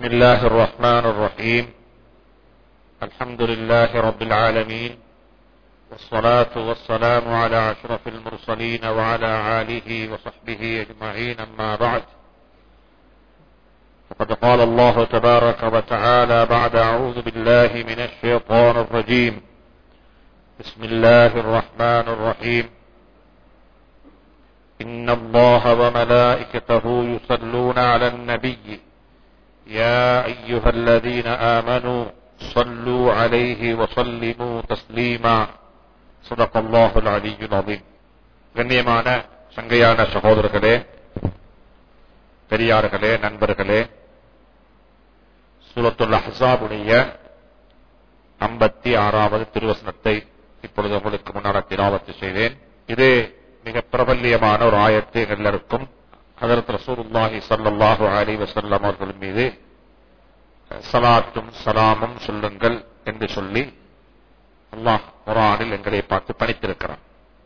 الله الرحمن الرحيم الحمد لله رب العالمين والصلاة والسلام على أشرف المرسلين وعلى آله وصحبه أجمعين أما بعد فقد قال الله تبارك وتعالى بعد أعوذ بالله من الشيطان الرجيم بسم الله الرحمن الرحيم إن الله وملائكته يصلون على النبي يا أيها الذين آمنوا صلوا عليه وسلموا تسليما صدق الله العلي العظيم கண்ணியமான சங்கையான சகோதரர்களே பெரியார்களே நண்பர்களே சூரத்துல் அஹ்ஸாபுடைய ஐம்பத்தி ஆறாவது திருவசனத்தை இப்பொழுது உங்களுக்கு முன்னாடி திராவத்து செய்தேன் இது மிக பிரபல்யமான ஒரு ஆயத்தை எல்லாருக்கும் ஹதரத் ரசூலுல்லாஹி ஸல்லல்லாஹு அலைஹி வஸல்லம் அவர்கள் மீது சலாத்தும் சலாமும் சொல்லுங்கள் என்று சொல்லி அல்லாஹ் குரானில் எங்களை பார்த்து பணித்திருக்கிறான்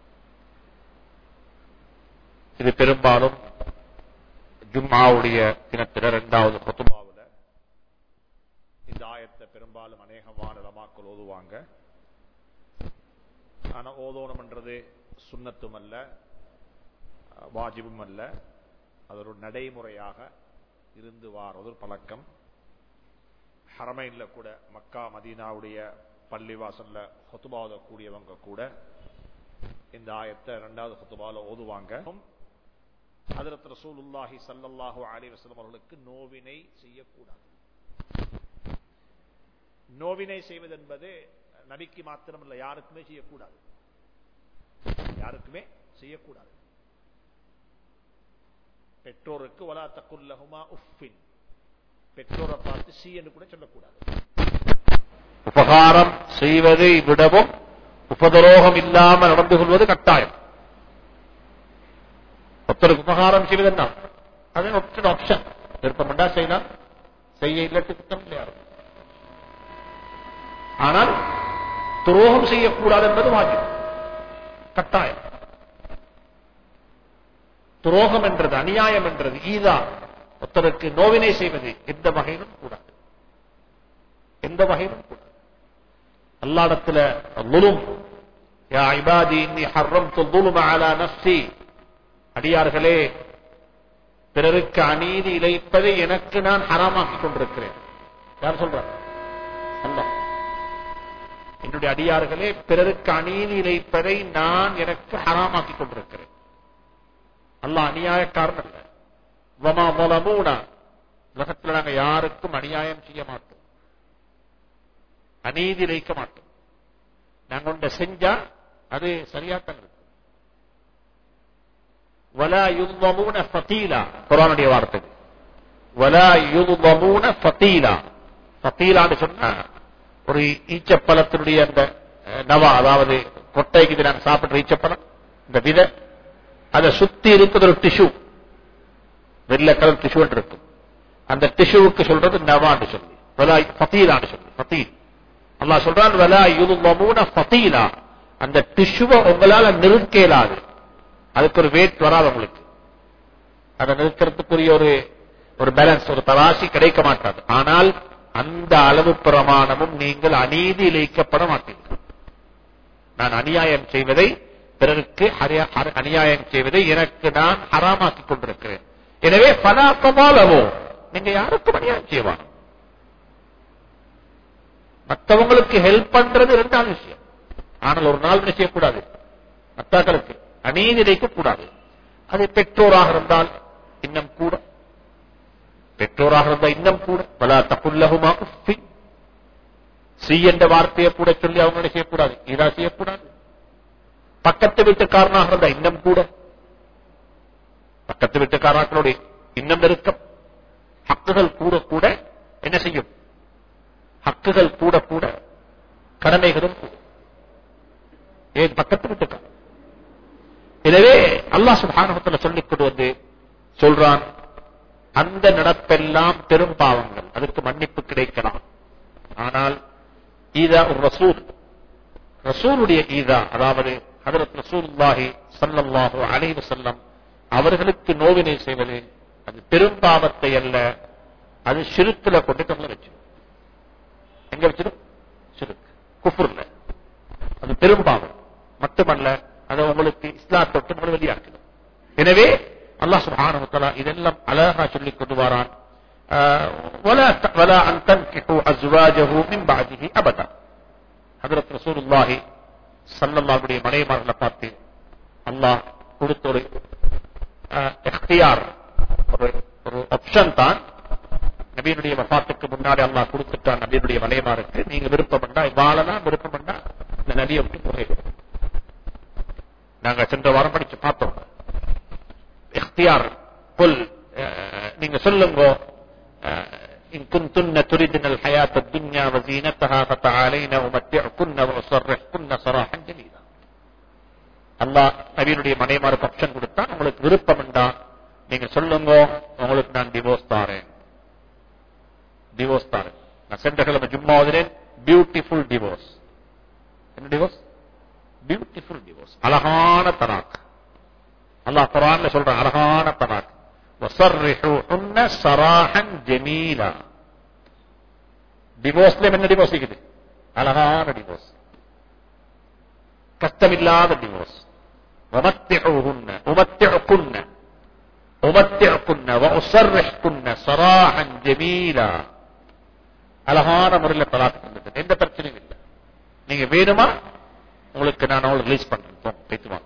இது பெரும்பாலும் ஜும்மாவுடைய தினத்தில இரண்டாவது கொத்துபாவுல இந்த ஆயத்தை பெரும்பாலும் அநேகமான லமாக்கள் ஓதுவாங்க ஆனா ஓதோனம்ன்றது சுண்ணத்தும் அல்ல வாஜிபும் அல்ல அது ஒரு நடைமுறையாக இருந்து வார ஒரு பழக்கம் ஹரமைன்ல கூட மக்கா மதீனாவுடைய பள்ளிவாசல்ல ஹொத்துபாவத கூடியவங்க கூட இந்த ஆயத்தை இரண்டாவது ஹொத்துபால ஓதுவாங்க ஹதரத் ரசூலுல்லாஹி சல்லல்லாஹு அலைஹி வஸல்லம் அவர்களுக்கு நோவினை செய்யக்கூடாது நோவினை செய்வது என்பது நபிக்கு மாத்திரமல்ல யாருக்குமே செய்யக்கூடாது யாருக்குமே செய்யக்கூடாது பெற்றோருக்கு வலா தக்குல்லஹுமா உஃபின் பெற்றோரை பார்த்து சி என்று கூட சொல்லக்கூடாது உபகாரம் செய்வதை விடவும் உபதரோகம் இல்லாமல் நடந்து கொள்வது கட்டாயம் ஒருத்தருக்கு உபகாரம் செய்வது என்ன அது ஆப்ஷன் ஆப்ஷன் விருப்பம் செய்யலாம் செய்ய இல்லாட்டி குத்தம் இல்லையா ஆனால் துரோகம் செய்யக்கூடாது என்பது வாஜிப் கட்டாயம் துரோகம் என்றது அநியாயம் என்றது ஈதா ஒருத்தருக்கு நோவினை செய்வது எந்த வகையிலும் கூடாது எந்த வகையிலும் கூடாது அல்லாடத்துல லுலும் யா இபாதி இன்னி ஹர்ரம்து ظلم على نفسي அடியார்களே பிறருக்கு அநீதி இழைப்பதை எனக்கு நான் ஹராமாக்கிக் கொண்டிருக்கிறேன் யார் சொல்ற அல்ல என்னுடைய அடியார்களே பிறருக்கு அநீதி இழைப்பதை நான் எனக்கு ஹராமாக்கிக் கொண்டிருக்கிறேன் அல்ல அநியாயக்காரன் அல்ல வமா வலமூனா உலகத்தில் நாங்க யாருக்கும் அநியாயம் செய்ய மாட்டோம் அநீதி இழைக்க மாட்டோம் நாங்க ஒன்றை செஞ்சா அது சரியாத்தான் இருக்கும் வலா யுல்வமூன ஃபதீலா குரானுடைய வார்த்தை வலா யுல்வமூன ஃபதீலா ஃபதீலான்னு சொன்னா ஒரு ஈச்சப்பழத்தினுடைய அந்த நவா அதாவது கொட்டைக்கு நாங்க சாப்பிடுற ஈச்சப்பழம் இந்த விதை அதை சுத்தி இருக்குது ஒரு டிஷ்யூ வெள்ளை கலர் டிஷ்யூ இருக்கு அந்த டிஷ்யூவுக்கு சொல்றது நவான்னு சொல்லி வலாய் ஃபத்தீலான்னு சொல்லி ஃபத்தீல் அல்லா சொல்றான் வலா யுதுமூன ஃபத்தீலா அந்த டிஷ்யூவை உங்களால நிறுக்க இயலாது அதுக்கு ஒரு வெயிட் வராது உங்களுக்கு அதை நிறுத்துறதுக்குரிய ஒரு ஒரு பேலன்ஸ் ஒரு தராசி கிடைக்க மாட்டாது ஆனால் அந்த அளவு பிரமாணமும் நீங்கள் அநீதி இழைக்கப்பட மாட்டீர்கள் நான் அநியாயம் செய்வதை பிறருக்கு அநியாயம் செய்வதை எனக்கு நான் ஹராமாக்கிக் கொண்டிருக்கிறேன் எனவே பலாக்கமாலவோ நீங்க யாருக்கும் அநியாயம் செய்வாங்க மற்றவங்களுக்கு ஹெல்ப் பண்றது இரண்டாவது விஷயம் ஆனால் ஒரு நாள் செய்யக்கூடாது மத்தாக்களுக்கு அநீதி இழைக்க கூடாது அது பெற்றோராக இருந்தால் இன்னும் கூட பெற்றோராக இருந்தால் இன்னும் கூட பலா தப்புல்லகுமா சி என்ற வார்த்தையை கூட சொல்லி அவங்க செய்யக்கூடாது இதா செய்யக்கூடாது பக்கத்து வீட்டுக்காரனாக இருந்தா இன்னும் கூட பக்கத்து வீட்டுக்காரர்களோட இன்னும் நெருக்கம் ஹக்குகள் கூட கூட என்ன செய்யும் ஹக்குகள் கூட கூட கடமைகளும் கூட ஏன் பக்கத்து வீட்டுக்காரன் எனவே அல்லா சுபானகத்தில் சொல்லிக் கொண்டு வந்து சொல்றான் அந்த நடப்பெல்லாம் பெரும் பாவங்கள் அதுக்கு மன்னிப்பு கிடைக்கலாம் ஆனால் ஈதா ஒரு ரசூல் ரசூலுடைய ஈதா அதாவது ஹதரத் ரசூல்லாஹி சல்லல்லாஹு அலைஹி வஸல்லம் அவர்களுக்கு நோவினை செய்வது அது பெரும் பாவத்தை அல்ல அது சிறுத்துல கொண்டு நம்மள வச்சிடும் எங்க வச்சிடும் சிறுக்கு குஃபுர்ல அது பெரும்பாவம் மட்டுமல்ல அதை உங்களுக்கு இஸ்லாத்தொட்டு நம்மளை வெளியாக்கணும் எனவே அல்லாஹ் சுப்ஹானஹு வ தஆலா இதெல்லாம் அழகா சொல்லிக் கொண்டு வரான் ولا ولا ان تنكحوا ازواجه من بعده ابدا حضرت رسول الله صلى الله عليه மனைமார்களை பார்த்து அல்லாஹ் கொடுத்த ஒரு இख्तियार ஒரு ஒரு ஆப்ஷன் தான் நபியினுடைய வஃபாத்துக்கு முன்னாடி அல்லாஹ் கொடுத்துட்டான் நபியினுடைய மனைமாருக்கு நீங்க விருப்பம் பண்ணா வாழலாம் விருப்பம் பண்ணா இந்த நபியை விட்டு போயிடும் நாங்க சென்ற வாரம் படிச்சு பார்த்தோம் இख्तियार குல் நீங்க சொல்லுங்க إن كنتن تردن الحياة الدنيا وزينتها فتعالين أمتعكن وأصرحكن سراحا جميلا அல்லாஹ் நபியினுடைய மனைமாருக்கு ஆப்ஷன் கொடுத்தா உங்களுக்கு விருப்பம் உண்டா நீங்க சொல்லுங்க உங்களுக்கு நான் டிவோர்ஸ் தாரேன் டிவோர்ஸ் தாரேன் நான் சென்ற கிழமை ஜும்மா ஓதுறேன் பியூட்டிஃபுல் டிவோர்ஸ் என்ன டிவோர்ஸ் பியூட்டிஃபுல் டிவோர்ஸ் அழகான தலாக் அல்லாஹ் குரான்ல சொல்ற அழகான தலாக் وصرحوهن سراحا جميلا டிவோர்ஸ்ல என்ன டிவோர்ஸ் இருக்குது அழகான டிவோர்ஸ் கஷ்டமில்லாத டிவோர்ஸ் ومتعوهن أمتعكن أمتعكن وأصرحكن سراحا جميلا அழகான முறையில் தலாக் தந்தது எந்த பிரச்சனையும் இல்லை நீங்க வேணுமா உங்களுக்கு நான் அவளை ரிலீஸ் பண்றேன் பேசுவாங்க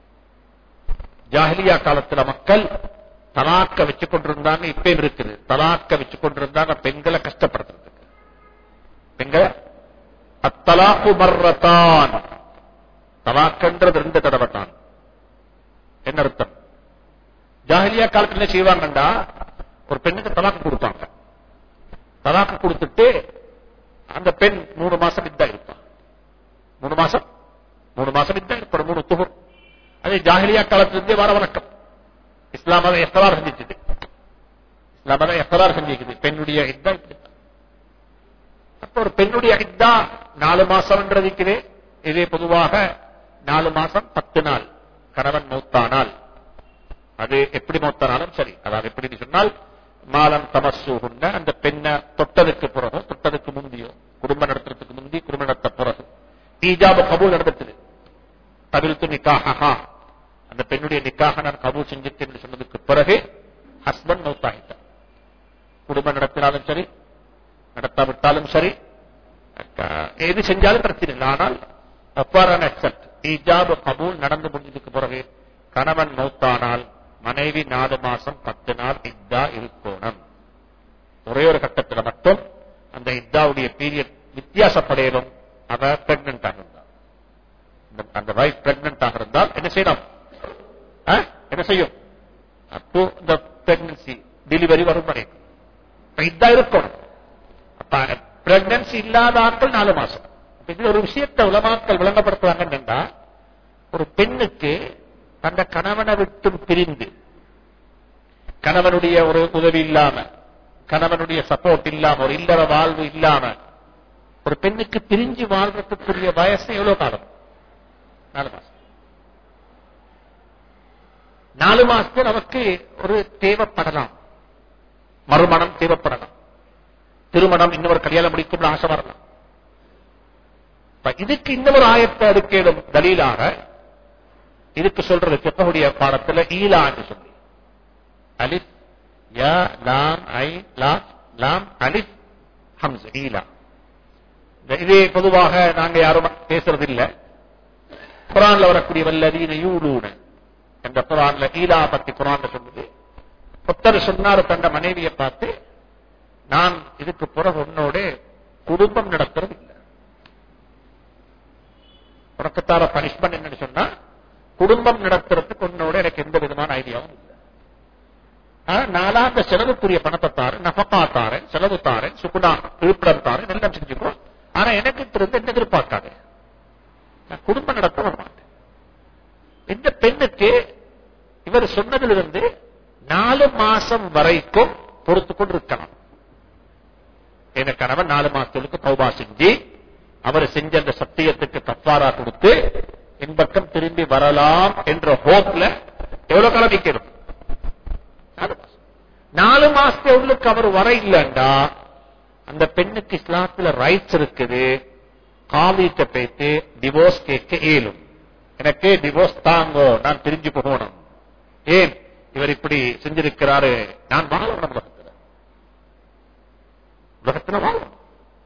ஜாஹிலியா காலத்துல மக்கள் தலாக்க வச்சு கொண்டிருந்தாங்க இப்பயும் இருக்குது தலாக்க வச்சு கொண்டிருந்தாங்க பெண்களை கஷ்டப்படுத்துறதுக்கு பெண்களை அத்தலாக்கு மர்றத்தான் தலாக்கன்றது ரெண்டு தடவை தான் என்ன அர்த்தம் ஜாஹிலியா காலத்துல என்ன செய்வாங்கண்டா ஒரு பெண்ணுக்கு தலாக்கு கொடுப்பாங்க தலாக்கு கொடுத்துட்டு அந்த பெண் மூணு மாசம் இதா இருப்பான் மூணு மாசம் மூணு மாசம் இதா இருப்பாரு மூணு துகுர் அது ஜாஹிலியா காலத்திலிருந்தே வர வணக்கம் இஸ்லாம் அதை எஃப்தார் செஞ்சிச்சு இஸ்லாம் அதை எஃப்தார் செஞ்சிக்குது பெண்ணுடைய இதா அப்ப ஒரு பெண்ணுடைய இதா நாலு மாசம்ன்றதுக்குது இதே பொதுவாக நாலு மாசம் பத்து நாள் கணவன் மௌத்தானால் அது எப்படி மௌத்தானாலும் சரி அதாவது எப்படி சொன்னால் மாலம் தமசூகுன்ன அந்த பெண்ணை தொட்டதுக்கு பிறகு தொட்டதுக்கு முந்தியோ குடும்பம் நடத்துறதுக்கு முந்தி குடும்பம் நடத்த பிறகு ஈஜாபு கபூல் நடந்தது தவிர்த்து நிக்காஹா அந்த பெண்ணுடைய நிக்காக நான் கபூல் செஞ்சிட்டேன் என்று சொன்னதுக்கு பிறகு ஹஸ்பண்ட் மௌத்தாகிட்டார் குடும்பம் நடத்தினாலும் சரி நடத்தாவிட்டாலும் சரி எது செஞ்சாலும் பிரச்சனை இல்லை ஆனால் அப்பாரான அக்செப்ட் ஈஜாபு கபூல் நடந்து முடிஞ்சதுக்கு பிறகு கணவன் மௌத்தானால் மனைவி நாலு மாசம் பத்து நாள் இத்தா இருக்கணும் ஒரே ஒரு கட்டத்தில் மட்டும் அந்த இத்தாவுடைய பீரியட் வித்தியாசப்படையலும் அவ பிரெக்னன்ட் ஆகிருந்தார் அந்த வைஃப் பிரெக்னன்ட் ஆகிருந்தால் என்ன செய்யணும் என்ன செய்யும் அப்போ இந்த பிரெக்னன்சி டெலிவரி வரும் வரை இதா இருக்கணும் அப்ப பிரெக்னன்சி இல்லாத ஆட்கள் நாலு மாசம் இது ஒரு விஷயத்தை உலமாக்கள் விளங்கப்படுத்துவாங்கன்னா ஒரு பெண்ணுக்கு தந்த கணவனை விட்டும் பிரிந்து கணவனுடைய ஒரு உதவி இல்லாம கணவனுடைய சப்போர்ட் இல்லாம ஒரு இல்லற வாழ்வு இல்லாம ஒரு பெண்ணுக்கு பிரிஞ்சு வாழ்றதுக்குரிய வயசு எவ்வளவு காலம் நாலு மாசம் நாலு மாசத்துல நமக்கு ஒரு தேவைப்படலாம் மறுமணம் தேவைப்படலாம் திருமணம் இன்னொரு கல்யாணம் முடிக்கும் ஆசை வரலாம் இதுக்கு இன்னொரு ஆயத்தை அடுக்கேடும் தலீலாக இதுக்கு சொல்றது செப்பகுடைய பாடத்துல ஈலான்னு சொல்லி அலிப் யா லாம் ஐ லாம் லாம் அலிப் ஹம்ஸ் ஈலா இதே பொதுவாக நாங்க யாரும் பேசுறது இல்ல குரான்ல வரக்கூடிய வல்லதீன யூலூன என்ற குரான்ல ஈலா பத்தி குரான்ல சொல்லுது புத்தர் சொன்னாரு தந்த மனைவியை பார்த்து நான் இதுக்கு பிறகு உன்னோட குடும்பம் நடத்துறது இல்லை உனக்குத்தார பனிஷ்மெண்ட் என்னன்னு சொன்னா குடும்பம் நடத்துறதுக்கு உன்னோட எனக்கு எந்த விதமான ஐடியாவும் இல்லை நாலாந்த செலவுக்குரிய பணத்தை தாரேன் நபப்பா தாரேன் செலவு தாரேன் சுகுணா விழுப்புரம் தாரேன் எல்லாம் செஞ்சுக்கோ ஆனா எனக்கு திருந்து என்ன எதிர்பார்க்காது நான் குடும்பம் நடத்த வர மாட்டேன் இந்த பெண்ணுக்கு இவர் சொன்னதிலிருந்து நாலு மாசம் வரைக்கும் பொறுத்து கொண்டு இருக்கலாம் என கணவன் நாலு மாசத்துக்கு தௌபா செஞ்சு அவர் செஞ்ச அந்த சத்தியத்துக்கு தப்பாரா கொடுத்து என் பக்கம் திரும்பி வரலாம் என்ற ஹோப்ல எவ்வளவு காலம் நிற்கிறது நாலு மாசம் நாலு மாசத்து உள்ளுக்கு அவர் வர இல்லைண்டா அந்த பெண்ணுக்கு இஸ்லாத்துல ரைட்ஸ் இருக்குது காவிட்ட பேத்து டிவோர்ஸ் கேட்க இயலும் எனக்கு டிவோர்ஸ் தாங்கோ நான் பிரிஞ்சு போகணும் ஏன் இவர் இப்படி செஞ்சிருக்கிறாரு நான் வாழணும் உலகத்துல உலகத்துல வாழணும்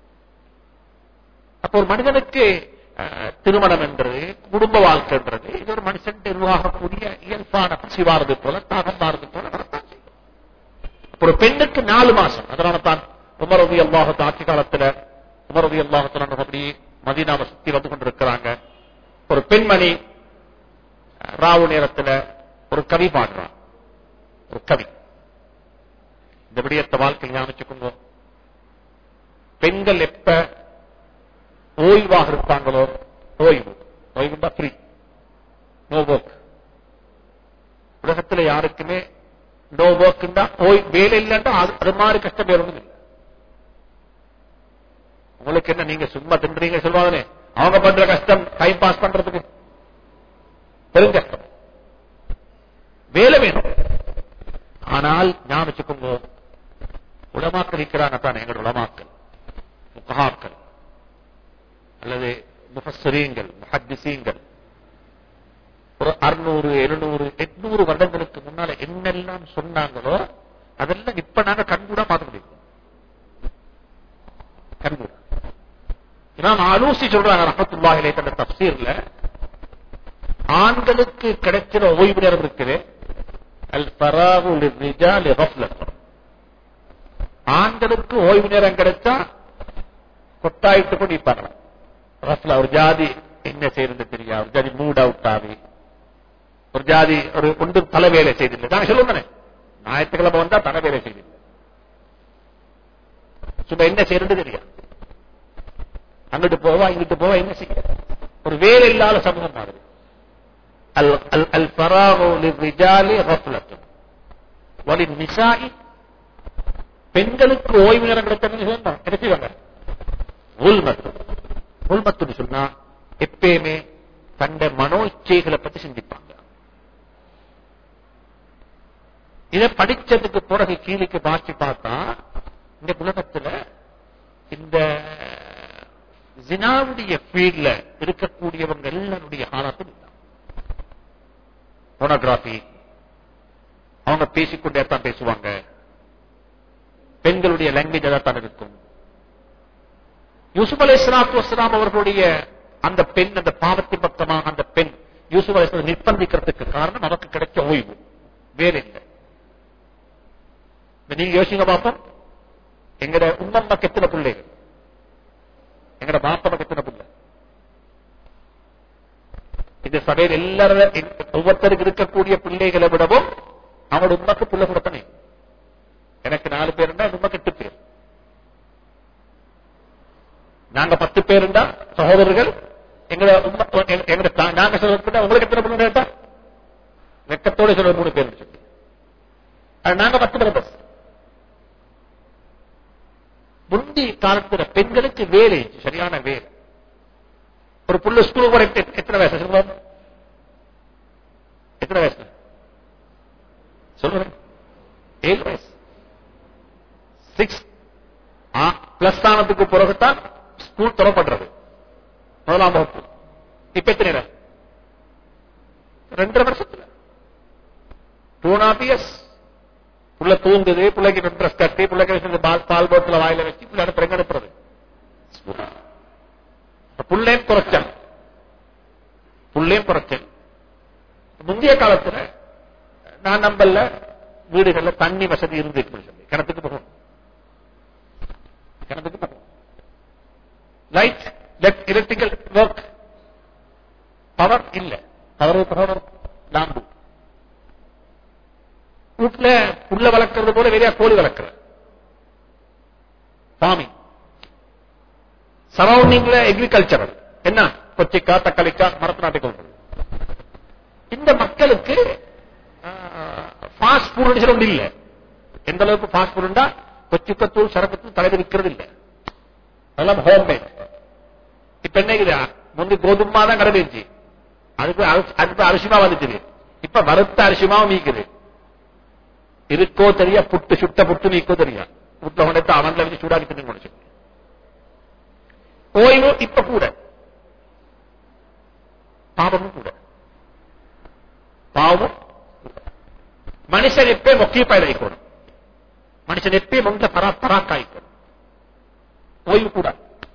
அப்ப ஒரு மனிதனுக்கு அஹ், திருமணம் என்றது குடும்ப வாழ்க்கை என்றது இது ஒரு மனுஷன் நிர்வாகக்கூடிய இயல்பான பசி வாரது போல தாகம் வாரது போல வரத்தான் செய்யும். அப்ப ஒரு பெண்ணுக்கு நாலு மாசம் அதனால தான் உமரவி அல்லாஹத்து ஆட்சி காலத்துல உமரவி அல்லாஹத்துல அப்படி மதீனாவை சுத்தி வந்து கொண்டிருக்கிறாங்க ஒரு பெண்மணி அஹ், ராவு நேரத்துல ஒரு கவி பாடுறான் ஒரு கவி இந்த விடயத்தை வாழ்க்கை ஞாபகிச்சுக்கோங்க பெண்கள் எப்ப ஓய்வாக இருப்பாங்களோ ஓய்வு ஓய்வுண்டா ஃப்ரீ நோ ஒர்க் உலகத்துல யாருக்குமே நோ ஒர்க்ண்டா ஓய் வேலை இல்லைன்னா அது அது மாதிரி கஷ்டம் வேற ஒண்ணும் இல்லை உங்களுக்கு என்ன நீங்க சும்மா தின்றீங்க சொல்வாங்கன்னு அவங்க பண்ற கஷ்டம் டைம் பாஸ் பண்றதுக்கு பெரும் கஷ்டம் வேலை வேணும் ஆனால் ஞாபகம் வச்சுக்கோங்க உலமாக்கள் இருக்கிறாங்க தான் எங்களோட உலமாக்கள் முகஹாக்கள் அல்லது முஃபஸ்ஸரீங்கள் முஹத்திசீங்கள் ஒரு அறுநூறு எழுநூறு எட்நூறு வருடங்களுக்கு முன்னால என்னெல்லாம் சொன்னாங்களோ அதெல்லாம் இப்ப நாங்க கண்கூட பார்க்க முடியும் கண்கூட இமாம் ஆலூசி சொல்றாங்க ரஹத்துல்லாஹிலே தந்த தப்சீர்ல ஆண்களுக்கு கிடைக்கிற ஓய்வு நேரம் இருக்குது அல் பராகு லிர்ரிஜாலி கஃப்லத்துன். ஆண்களுக்கு ஓய்வு நேரம் கிடைச்சா கொட்டாயிட்டு கொண்டு நிப்பாங்க ரஃப்ல ஒரு ஜாதி என்ன செய்யறது தெரியா ஒரு ஜாதி மூட் அவுட் ஆகி ஒரு ஜாதி ஒரு ஒன்று தலைவேலை செய்தில்லை நான் சொல்லுங்க ஞாயிற்றுக்கிழமை வந்தா தலைவேலை செய்தில்லை சும்மா என்ன செய்யறது தெரியா அங்கிட்டு போவா இங்கிட்டு போவா என்ன செய்ய ஒரு வேலை இல்லாத சமூகம் மாதிரி அல் அல் அல் பராகு லிர்ரிஜாலி கஃப்லத்துன் வலின்னிசாஇ பெண்களுக்கு ஓய்வு நேரம் கிடைச்சா கிடைச்சிவாங்க உள்மத்து உள்மத்துன்னு சொன்னா எப்பயுமே தந்த மனோ இச்சைகளை பத்தி சிந்திப்பாங்க இதை படிச்சதுக்கு பிறகு கீழுக்கு பாய்ச்சி பார்த்தா இந்த உலகத்துல இந்த ஜினாவுடைய ஃபீல்ட்ல இருக்கக்கூடியவங்க எல்லாருடைய ஆளாத்தும் போனோகிராபி அவங்க பேசிக்கொண்டே தான் பேசுவாங்க பெண்களுடைய லாங்குவேஜ் தான் இருக்கும் யூசுப் அலை இஸ்லாத்து வஸ்லாம் அவர்களுடைய அந்த பெண் அந்த பாவத்தின் பக்கமாக அந்த பெண் யூசுப் அலை நிர்பந்திக்கிறதுக்கு காரணம் நமக்கு கிடைச்ச ஓய்வு வேலை இல்லை இப்ப நீங்க யோசிங்க பாப்போம் எங்கட உம்மம்மாக்கு எத்தனை பிள்ளைகள் எங்கட பாப்பனுக்கு எத்தனை பிள்ளை இந்த சபையில் எல்லாரும் ஒவ்வொருத்தருக்கு இருக்கக்கூடிய பிள்ளைகளை விடவும் அவனோட உண்மைக்கு பிள்ளை கொடுத்தனே எனக்கு நாலு பேர் இருந்தா உண்மைக்கு எட்டு பேர் நாங்க பத்து பேர் இருந்தா சகோதரர்கள் எங்களை உம்ம- எங்க- எங்க தா- நாங்க சொல்ல உங்களுக்கு எத்தனை பிள்ளை கேட்டா வெக்கத்தோட சொல்ல மூணு பேர் சொல்லி அது நாங்க பத்து பேர் பஸ் முந்தி காலத்துல பெண்களுக்கு வேலை சரியான வேலை ஒரு புள்ள ஸ்கூலுக்கு போற எத்த- எத்தனை வயசு சொல்லுங்க எத்தனை வயசு சொல்லுங்க ஏழு வயசு சிக்ஸ் பிளஸ் ஆனதுக்கு பிறகுதான் ஸ்கூல் திறப்படுறது முதலாம் வகுப்பு இப்ப எத்தனை நேரம்? ரெண்டரை வருஷத்துல டூ அண்ட் ஹாஃப் இயர்ஸ் புள்ள தூங்குது பிள்ளைக்கு ட்ரெஸ் கட்டி பிள்ளைக்கு வச்சு பால் பால் போட்டில் வாயில வச்சு பிள்ளை பிறகு அனுப்புறது புள்ளையும் குறைச்சல் புள்ளையும் குறைச்சல் முந்தைய காலத்துல நான் நம்பல வீடுகள்ல தண்ணி வசதி இருந்து சொல்லி கிணத்துக்கு போகணும் கிணத்துக்கு போகணும் லைட் எலக்ட்ரிக்கல் ஒர்க் பவர் இல்ல பவர் பவர் லாம்பு வீட்டுல புல்ல வளர்க்கறது போல வெளியா கோழி வளர்க்கறது ஃபார்மிங் சரௌண்டிங்ல எக்ரிகல்ச்சரல் என்ன கொச்சிக்காய் தக்காளிக்காய் மரத்து நாட்டை கொள்றது இந்த மக்களுக்கு ஃபாஸ்ட் ஃபுட் ஒன்று இல்ல எந்த அளவுக்கு ஃபாஸ்ட் ஃபுட்னா கொச்சிக்கத்தூள் சரக்கத்தூள் தலைவர் விற்கிறது இல்ல அதெல்லாம் ஹோம் மேட் இப்ப என்ன இருக்குதா முந்தி கோதுமா தான் கிடைச்சிருச்சு அதுக்கு அரிசி- அதுக்கு அரிசிமா வந்துச்சு இப்ப வறுத்த அரிசிமாவும் நீக்குது இருக்கோ தெரியா புட்டு சுட்ட புட்டு நீக்கோ தெரியா புட்ட கொண்டு அவன்ல வச்சு சூடாக்கி தின்னு முடிச்சு ஓய்வு இப்ப கூட பாவமும் கூட பாவம் மனுஷன் எப்பயும் ஒக்கியப்பாய் ஆயிக்கணும் மனுஷன் எப்பயும் உங்க பரா பராக்காய்க்கணும் ஓய்வு கூட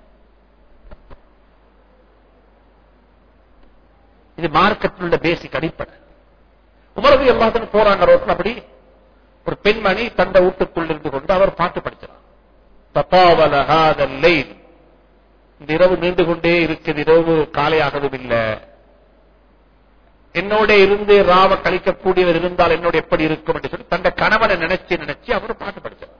இது மார்க்கத்தில் உள்ள பேசிக் அடிப்படை உமரது எல்லாத்துக்கும் போறாங்க ரோட்ல அப்படி ஒரு பெண்மணி தந்த வீட்டுக்குள் இருந்து கொண்டு அவர் பாட்டு படிச்சார் தப்பாவல ஹாதல் லைல் இந்த இரவு நீண்டு கொண்டே இருக்குது இரவு காலையாகவும் இல்லை என்னோட இருந்து ராவ கழிக்கக்கூடியவர் இருந்தால் என்னோட எப்படி இருக்கும் என்று சொல்லி தந்த கணவனை நினைச்சு நினைச்சு அவர் பாட்டு படிச்சார்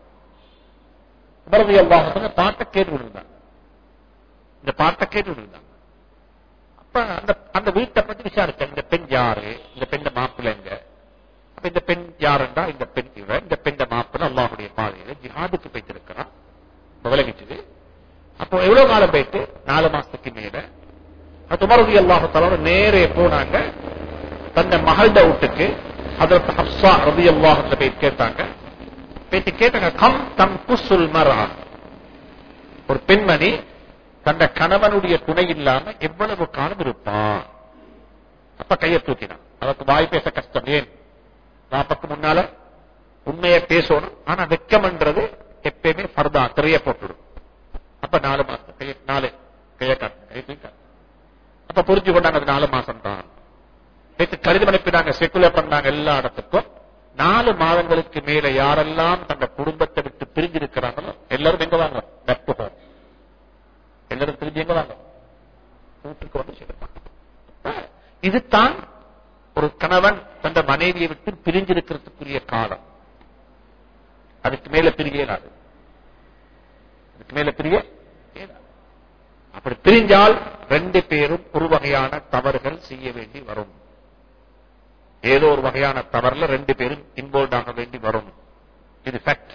உமரது எல்லாத்துக்கு பாட்டை கேட்டு விடுந்தாங்க இந்த பாட்டை கேட்டு விடுந்தாங்க அப்ப அந்த அந்த வீட்டை பத்தி விசாரிச்சேன் இந்த பெண் யாரு இந்த பெண்ண மாப்பிள்ளைங்க அப்ப இந்த பெண் யாருண்டா இந்த பெண் இவ இந்த பெண்ண மாப்பிள்ள அல்லாஹுடைய பாதையில ஜிஹாதுக்கு போய்த்திருக்கிறான் விலகிச்சுது அப்போ எவ்வளவு காலம் போயிட்டு நாலு மாசத்துக்கு மேல துமரதி அல்லாஹத்தால நேரே போனாங்க தந்த மகள்ட வீட்டுக்கு அதற்கு ஹப்சா ரதி அல்லாஹத்துல போய் கேட்டாங்க போயிட்டு கேட்டாங்க கம் தம் குசுல் மரா ஒரு பெண்மணி தந்த கணவனுடைய துணை இல்லாம எவ்வளவு காலம் இருப்பான் அப்ப கையை தூக்கினான் அதற்கு வாய் பேச கஷ்டம் ஏன் நாப்பக்கு முன்னால உண்மையை பேசணும் ஆனா வெக்கம்ன்றது எப்பயுமே ஃபர்தா திரைய போட்டுடும் அப்ப நாலு மாசம் கைய நாலு கைய காட்டு கையை தூக்கி காட்டு. அப்ப புரிஞ்சு கொண்டாங்க அது நாலு மாசம் தான் நேற்று கடிதம் அனுப்பினாங்க செக்குலர் பண்ணாங்க எல்லா இடத்துக்கும் நாலு மாதங்களுக்கு மேல யாரெல்லாம் தங்க குடும்பத்தை விட்டு பிரிஞ்சிருக்கிறாங்களோ எல்லாரும் எங்க வாங்க நட்பு home. எல்லாரும் திரும்பி எங்க வாங்க வீட்டுக்கு வந்து சேர்ப்பாங்க இதுதான் ஒரு கணவன் தந்த மனைவியை விட்டு பிரிஞ்சிருக்கிறதுக்குரிய காலம் அதுக்கு மேல பிரிய இயலாது அதுக்கு மேல பிரிய இயலாது. அப்படி பிரிஞ்சால் ரெண்டு பேரும் ஒரு வகையான தவறுகள் செய்ய வேண்டி வரும் ஏதோ ஒரு வகையான தவறுல ரெண்டு பேரும் இன்வால்வ் ஆக வேண்டி வரும் இது ஃபேக்ட்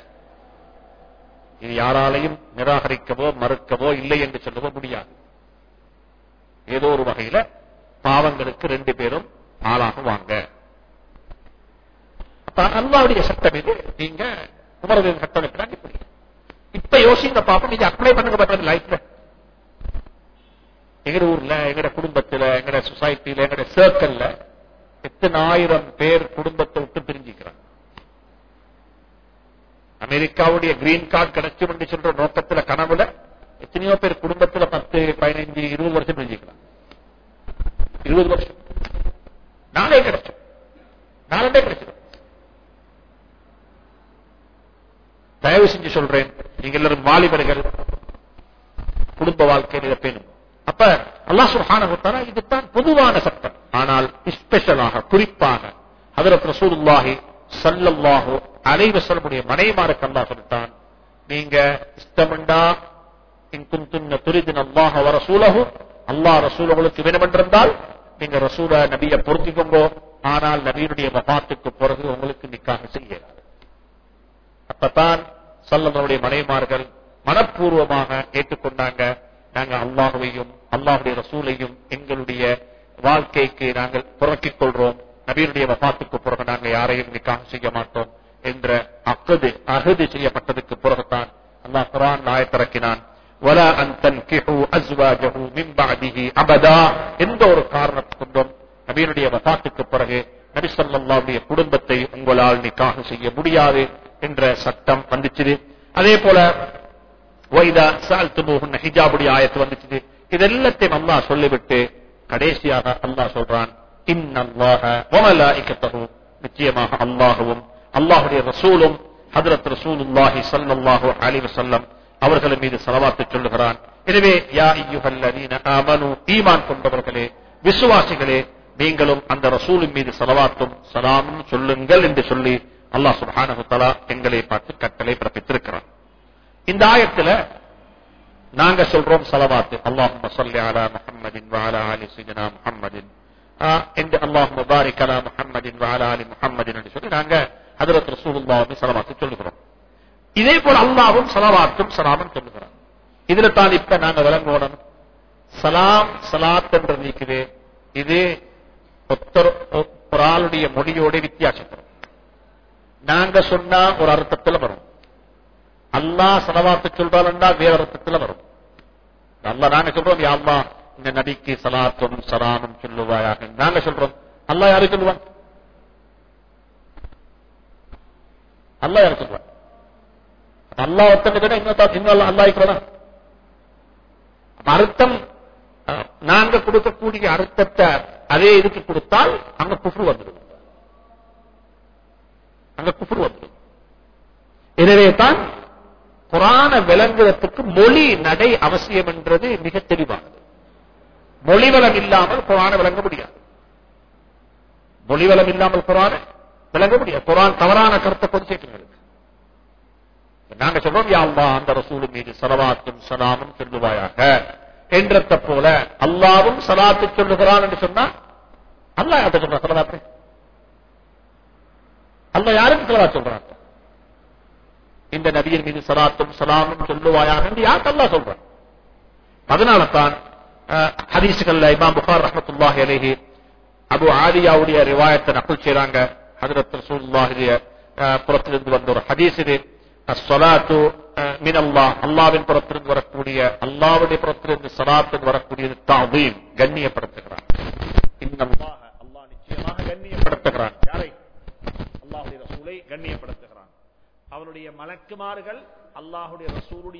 இது யாராலையும் நிராகரிக்கவோ மறுக்கவோ இல்லை என்று சொல்லவோ முடியாது ஏதோ ஒரு வகையில பாவங்களுக்கு ரெண்டு பேரும் ஆளாகுவாங்க அப்ப அல்லாவுடைய சட்டம் இது நீங்க உமரது சட்டம் இருக்கிறாங்க இப்படி இப்ப யோசிங்க பாப்போம் நீங்க அப்ளை பண்ணுங்க பாருங்க லைஃப்ல எங்கட ஊர்ல எங்கட குடும்பத்துல எங்கட சொசைட்டில எங்கட சர்க்கிள்ல எத்தனை ஆயிரம் பேர் குடும்பத்தை விட்டு பிரிஞ்சுக்கிறாங்க அமெரிக்காவுடைய கிரீன் கார்டு கிடைச்சும் என்று சொல்ற நோக்கத்துல கனவுல எத்தனையோ பேர் குடும்பத்துல பத்து பதினைஞ்சு இருபது வருஷம் பிரிஞ்சுக்கலாம் இருபது வருஷம் நாளே கிடைச்சோம் நாளே கிடைச்சிடும் தயவு செஞ்சு சொல்றேன் நீங்க எல்லாரும் வாலிபர்கள் குடும்ப வாழ்க்கையில் இதை பேணும் அப்ப அல்லாஹ் சுப்ஹானஹு வ தஆலா இதுதான் பொதுவான சட்டம் ஆனால் ஸ்பெஷலாக குறிப்பாக ஹஜரத் ரசூலுல்லாஹி ஸல்லல்லாஹு அலைஹி வஸல்லமுடைய மனைவிமாருக்கு அல்லாஹ் சொல்லிட்டான் நீங்க இஷ்டமண்டா இன் குன்துன்ன துரிதுன அல்லாஹ வ ரசூலஹு அல்லாஹ் ரசூல் உங்களுக்கு வேண்டுமென்றிருந்தால் நீங்க ரசூல நபியை பொருத்திக்கோங்க ஆனால் நபியினுடைய வபாத்துக்கு பிறகு உங்களுக்கு நிக்காக செய்யலாம் அப்பதான் சல்லனுடைய மனைமார்கள் மனப்பூர்வமாக ஏற்றுக்கொண்டாங்க நாங்க அல்லாஹுவையும் அல்லாஹுடைய ரசூலையும் எங்களுடைய வாழ்க்கைக்கு நாங்கள் புறக்கிக் கொள்றோம் நபியினுடைய வபாத்துக்கு பிறகு நாங்கள் யாரையும் நிக்காக செய்ய மாட்டோம் என்ற அக்கது அகது செய்யப்பட்டதுக்கு பிறகுதான் அல்லாஹ் குரான் ஆயத்திறக்கினான் ولا أن تنكحوا أزواجه من بعده أبدا எந்த ஒரு காரணத்தை கொண்டும் நபியினுடைய வபாத்துக்கு பிறகு நபி ஸல்லல்லாஹுடைய குடும்பத்தை உங்களால் நிக்காக செய்ய முடியாது என்ற சட்டம் வந்துச்சு அதே போல வைதா சால்துமூஹுன்ன ஹிஜாபுடைய ஆயத்து வந்துச்சு இதெல்லாத்தையும் அல்லாஹ் சொல்லிவிட்டு கடைசியாக அல்லாஹ் சொல்றான் இன்னல்லாஹ வ மலாயிகத்தஹு நிச்சயமாக அல்லாஹ்வும் அல்லாஹ்வுடைய ரசூலும் ஹஜ்ரத் ரசூலுல்லாஹி ஸல்லல்லாஹு அலைஹி வஸல்லம் அவர்கள் மீது ஸலவாத்து சொல்லுகிறான் எனவே யா அய்யுஹல்லதீன ஆமனு ஈமான் கொண்டவர்களே விசுவாசிகளே நீங்களும் அந்த ரசூலின் மீது ஸலவாத்தும் சலாமும் சொல்லுங்கள் என்று சொல்லி அல்லாஹ் சுப்ஹானஹு தஆலா எங்களை பார்த்து கட்டளை பிறப்பித்திருக்கிறான் இந்த ஆயத்துல நாங்க சொல்றோம் சலவாத்து அல்லாஹும்ம ஸல்லி அலா முஹம்மதின் வ அலா ஆலி சய்யிதினா முஹம்மதின் இந்த அல்லாஹும்ம பாரிக் அலா முஹம்மதின் வ அலா ஆலி முஹம்மதின் என்று சொல்லி நாங்க ஹஜ்ரத் ரசூலுல்லாஹி ஸலவாத்து சொல்லுகிறோம் இதே போல அல்லாஹ்வும் ஸலவாத்தும் சலாமும் சொல்லுகிறான் இதுல தான் இப்ப நாங்க விளங்கணும் சலாம் சலாத் என்று நீக்குது இது ஒத்தர் ஒரு ஆளுடைய மொழியோட வித்தியாசப்படும் நாங்க சொன்னா ஒரு அர்த்தத்துல வரும் அல்லாஹ் சலவாத்து சொல்றாருன்னா வேற அர்த்தத்துல வரும் அல்லாஹ் நாங்க சொல்றோம் யா அல்லாஹ் இந்த நபிக்கு சலாத்தும் சலாமும் சொல்லுவாயாக நாங்க சொல்றோம் அல்லாஹ் யாரு சொல்லுவான் அல்லாஹ் யாரு சொல்லுவான் அல்லாஹ் ஒருத்தனை விட இன்னும் இன்னும் அல்லாஹ் இருக்கிறானா அர்த்தம் அஹ், நாங்க கொடுக்கக்கூடிய அர்த்தத்தை அதே இதுக்கு கொடுத்தால் அங்க குஃப்ரு வந்துடும் அங்க குஃப்ரு வந்துடும் எனவே தான் குரான விளங்குவதற்கு மொழி நடை அவசியம் என்றது மிக தெளிவானது மொழி வளம் இல்லாமல் குரான விளங்க முடியாது மொழி வளம் இல்லாமல் குரான விளங்க முடியாது குரான் தவறான கருத்தை கொண்டு சேர்க்கிறது நாங்க சொல்றோம் யா அல்லாஹ் அந்த ரசூலு மீது சலவாத்தும் சலாமும் சொல்லுவாயாக என்றத போல அல்லாவும் சலாத்து சொல்லுகிறான் என்று சொன்னா அல்லாஹ் யார்கிட்ட சொல்றான் சலவாத்து அல்லாஹ் யாருக்கு சலவாத் சொல்றான் இந்த நபியின் மீது சலாத்தும் சலாமும் சொல்லுவாயாக என்று யாருக்கு அல்லாஹ் சொல்றான் அதனால தான் அஹ், ஹதீஸ்கள்ல இமாம் புகார் ரஹமத்துல்லாஹி அலைஹி அபு ஆலியாவுடைய ரிவாயத்தை நகுல் செய்றாங்க ஹஜரத் ரசூலுல்லாஹிய அஹ், புறத்திலிருந்து வந்த ஒரு ஹதீஸ் இது அஸ்ஸலாத்து அஹ், மின் அல்லாஹ் அல்லாவின் புறத்திலிருந்து வரக்கூடிய அல்லாவுடைய புறத்திலிருந்து சலாத்து வரக்கூடியது தாவீம் கண்ணியப்படுத்துகிறான் இன்னல்லாஹ அல்லாஹ் நிச்சயமாக கண்ணியப்படுத்துகிறான் யாரை அல்லாஹுடைய ரசூலை கண்ணியப்படுத்துகிறான் அவனுடைய மலக்குமார்கள் அல்லாஹுடைய ரசூலுடைய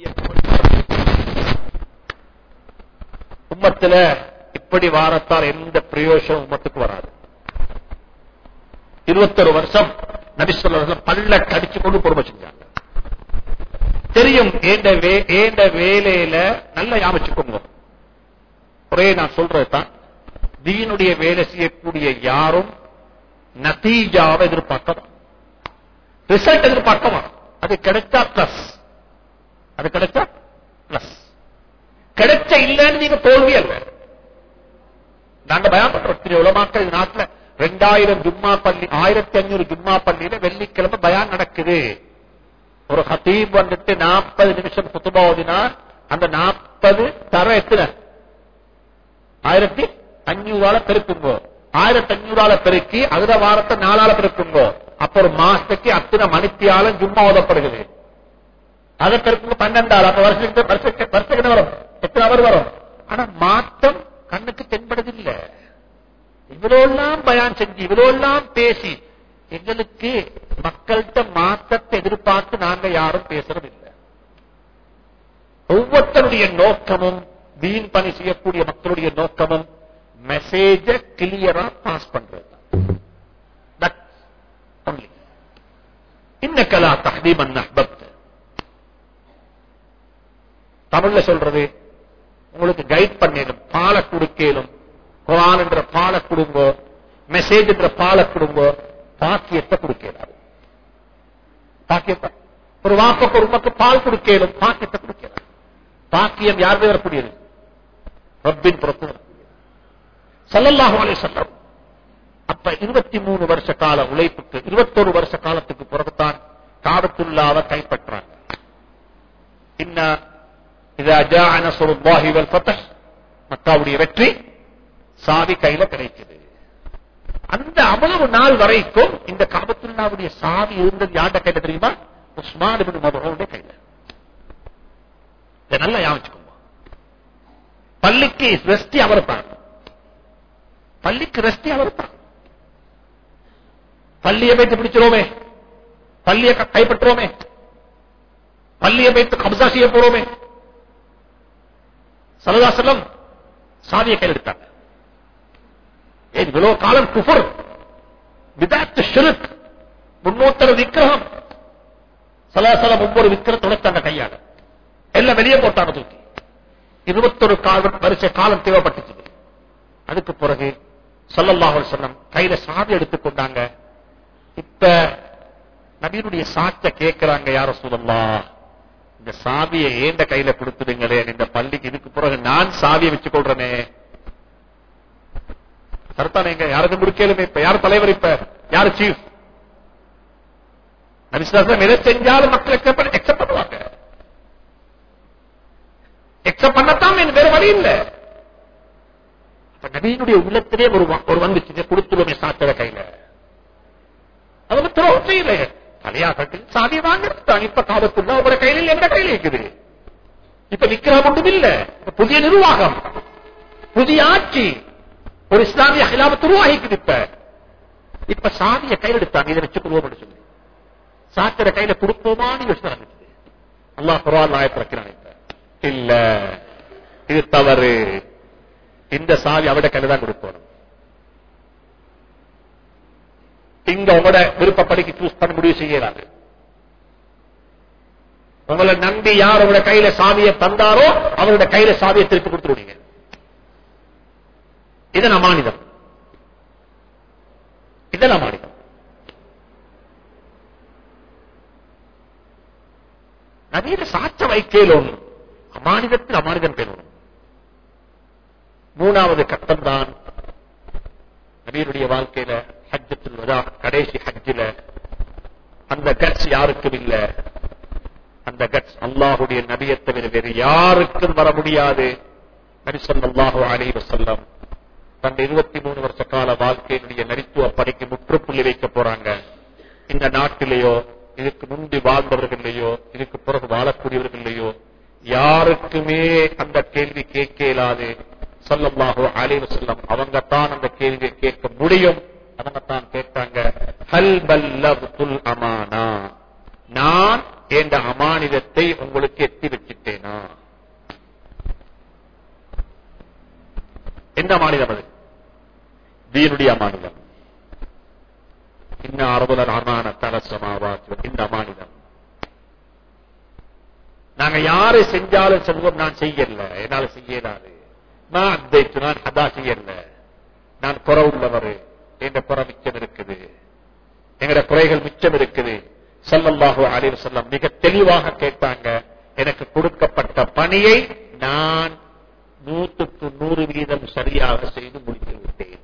உம்மத்துல இப்படி வாரத்தால் எந்த பிரயோஜனம் உம்மத்துக்கு வராது இருபத்தொரு வருஷம் நபிசுல்ல பல்ல கடிச்சு கொண்டு பொறுமை செஞ்சாங்க தெரியும் ஏண்ட வே- ஏண்ட வேலையில நல்ல யாமிச்சுக்கோங்க ஒரே நான் சொல்றது தான் தீனுடைய வேலை செய்யக்கூடிய யாரும் நத்தீஜாவை எதிர்பார்க்கலாம் ரிசல்ட் எதிர்பார்க்கமா அது கிடைச்சா பிளஸ் அது கிடைச்சா பிளஸ் கிடைச்ச இல்லைன்னு நீங்க தோல்வி அல்ல நாங்க பயம் பண்றோம் திரு உலமாக்கள் இந்த நாட்டுல ரெண்டாயிரம் ஜும்மா பள்ளி ஆயிரத்தி அஞ்சூறு ஜும்மா பள்ளியில வெள்ளிக்கிழமை பயான் நடக்குது ஒரு ஹத்தீப் வந்துட்டு நாற்பது நிமிஷம் குத்துபா ஓதினா அந்த நாற்பது தர எத்தனை ஆயிரத்தி அஞ்சூறால பெருக்குங்கோ ஆயிரத்தி அஞ்சூறால பெருக்கி அதுல வாரத்தை நாலால பெருக்குங்கோ அப்ப ஒரு மாசத்துக்கு அத்தனை மணித்தியாலும் ஜும்மா ஓதப்படுகிறது அதை பெருக்குங்க பன்னெண்டாள் அப்ப வருஷத்துக்கு வருஷத்துக்கு வருஷத்துக்கு என்ன வரும் எத்தனை அவர் வரும் ஆனா மாற்றம் கண்ணுக்கு தென்படுதில்லை இவ்வளோ எல்லாம் பயான் செஞ்சு இவ்வளோ எல்லாம் பேசி எங்களுக்கு மக்கள்கிட்ட மாற்றத்தை எதிர்பார்த்து நாங்க யாரும் பேசுறதில்லை ஒவ்வொருத்தருடைய நோக்கமும் வீண் பணி செய்யக்கூடிய மக்களுடைய நோக்கமும் மெசேஜ கிளியரா பாஸ் பண்றது இன்னக்கலா தஹதீமன் அஹ்பப்த தமிழ்ல சொல்றது உங்களுக்கு கைட் பண்ணிடும் பாலை குடுக்கலும் குரான் என்ற பாலை கொடுங்கோ மெசேஜ் என்ற பாலை கொடுங்கோ பாக்கியத்தை கொடுக்கிறார் பாக்கியத்தை ஒரு வாப்பக்கு ஒரு மக்கள் பால் கொடுக்கலும் பாக்கியத்தை கொடுக்கிறார் பாக்கியம் யார் வரக்கூடியது ரப்பின் புறத்து வரக்கூடியது சல்லல்லாஹு அலைஹி வஸல்லம் அப்ப இருபத்தி மூணு வருஷ கால உழைப்புக்கு இருபத்தொரு வருஷ காலத்துக்கு பிறகுதான் காபத்துல்லாவை கைப்பற்றாங்க இன்ன இதா ஜாஅ நஸ்ருல்லாஹி வல் ஃபத்ஹ் மக்காவுடைய வெற்றி சாவி கையில கிடைக்குது அந்த அவ்வளவு நாள் வரைக்கும் இந்த காபத்துல்லாவுடைய சாவி இருந்தது யார்ட கையில தெரியுமா உஸ்மான் இப்னு மதுஹுடைய கையில இதை நல்லா யாமிச்சுக்கோங்க பள்ளிக்கு ரெஸ்டி அவர் தான் பள்ளிக்கு ரெஸ்டி அவர் தான் பள்ளியை வைத்து பிடிச்சிரோமே பள்ளியை க- கைப்பற்றுவோமே பள்ளியை வைத்து கப்சா செய்ய போறோமே சலதாசலம் சாவியை கையில் எடுத்தாங்க ஏன் இவ்வளவு காலம் குஃபர் விதாத்து ஷிருக் முன்னூத்தர விக்கிரகம் சலாசலம் ஒவ்வொரு விக்கிரத்தோட தங்க கையால எல்லாம் வெளியே போட்டாங்க தூக்கி இருபத்தொரு காலம் வரிசை காலம் தேவைப்பட்டுச்சு அதுக்கு பிறகு ஸல்லல்லாஹு அலைஹி வஸல்லம் கையில சாவி எடுத்துக்கொண்டாங்க இப்ப நபியினுடைய சாட்ச கேட்கிறாங்க யார சொல்லலாம் இந்த சாவியை ஏண்ட கையில கொடுத்துடுங்களே இந்த பள்ளிக்கு இதுக்கு பிறகு நான் சாவியை வச்சு கொள்றேனே கருத்தானேங்க யாருக்கும் கொடுக்கலுமே இப்ப யார் தலைவர் இப்ப யாரு சீஃப் நபிசுலாசம் எதை செஞ்சாலும் மக்கள் எக்ஸப்ட் பண்ணுவாங்க எக்ஸப்ட் பண்ணத்தான் எனக்கு வேற வழி இல்ல அப்ப நபியினுடைய உள்ளத்திலே ஒரு வ- ஒரு வந்துச்சு கொடுத்துருவோமே சாத்திர கையில அது துரோகம் செய்யல தலையாகட்டு சாவி வாங்கிட்டாங்க இப்ப காபத்துள்ள உங்களோட கையில எந்த கையில இருக்குது இப்ப விக்கிரகம் ஒன்றும் இல்ல இப்ப புதிய நிர்வாகம் புதிய ஆட்சி ஒரு இஸ்லாமிய ஹிலாபத்து உருவாகிக்குது இப்ப இப்ப சாவிய கையில் எடுத்தாங்க இதை வச்சு கொள்வோம் சொல்லி சாத்திர கையில கொடுப்போமான்னு யோசனை இருந்துச்சு அல்லாஹ் குரான் ஆயத்து வைக்கிறான் இப்ப இல்ல இது தவறு இந்த சாவி அவட கையில தான் கொடுக்கணும் இங்க உங்களோட விருப்பப்படிக்கு சூஸ் பண்ண முடிவு செய்யறாரு உங்களை நம்பி யார் உங்களோட கையில சாவியை தந்தாரோ அவரோட கையில சாவியை திருப்பி கொடுத்துருவீங்க இது அமானிதம் இது அமானிதம் நவீன சாட்ச வைக்கேலும் அமானிதத்தில் அமானிதம் பெறணும் மூணாவது கட்டம் தான் நபீருடைய வாழ்க்கையில ஹஜ்ஜத்தில் வதா கடைசி ஹஜ்ஜில அந்த கட்ஸ் யாருக்கும் இல்ல அந்த கட்ஸ் அல்லாஹுடைய நபியை தவிர வேறு யாருக்கும் வர முடியாது நரிசல்லாஹு அலி வசல்லம் தன் இருபத்தி மூணு வருஷ கால வாழ்க்கையினுடைய நரித்துவ பணிக்கு முற்றுப்புள்ளி வைக்க போறாங்க இந்த நாட்டிலேயோ இதுக்கு முந்தி வாழ்ந்தவர்களையோ இதுக்கு பிறகு வாழக்கூடியவர்களையோ யாருக்குமே அந்த கேள்வி கேட்க இயலாது சொல்லல்லாஹோ அலைவு செல்லம் அவங்க தான் அந்த கேள்வியை கேட்க முடியும் அவங்க தான் கேட்டாங்க ஹல் பல்லபுல் அமானா நான் என்ற அமானிதத்தை உங்களுக்கு எத்தி வச்சுட்டேனா எந்த அமானிதம் அது தீனுடைய அமானிதம் இன்ன அறுபதர் அமான தலசமாவாச்சு இந்த அமானிதம் நாங்க யாரை செஞ்சாலும் சொல்வோம் நான் செய்யல என்னால செய்யலாது நான் அத்தைத்து நான் அதா செய்யல நான் குறை உள்ளவர் என்ற குறை மிச்சம் இருக்குது எங்கட குறைகள் மிச்சம் இருக்குது சல்லல்லாஹு அலைஹி செல்லம் மிக தெளிவாக கேட்டாங்க எனக்கு கொடுக்கப்பட்ட பணியை நான் நூற்றுக்கு நூறு வீதம் சரியாக செய்து முடித்து விட்டேன்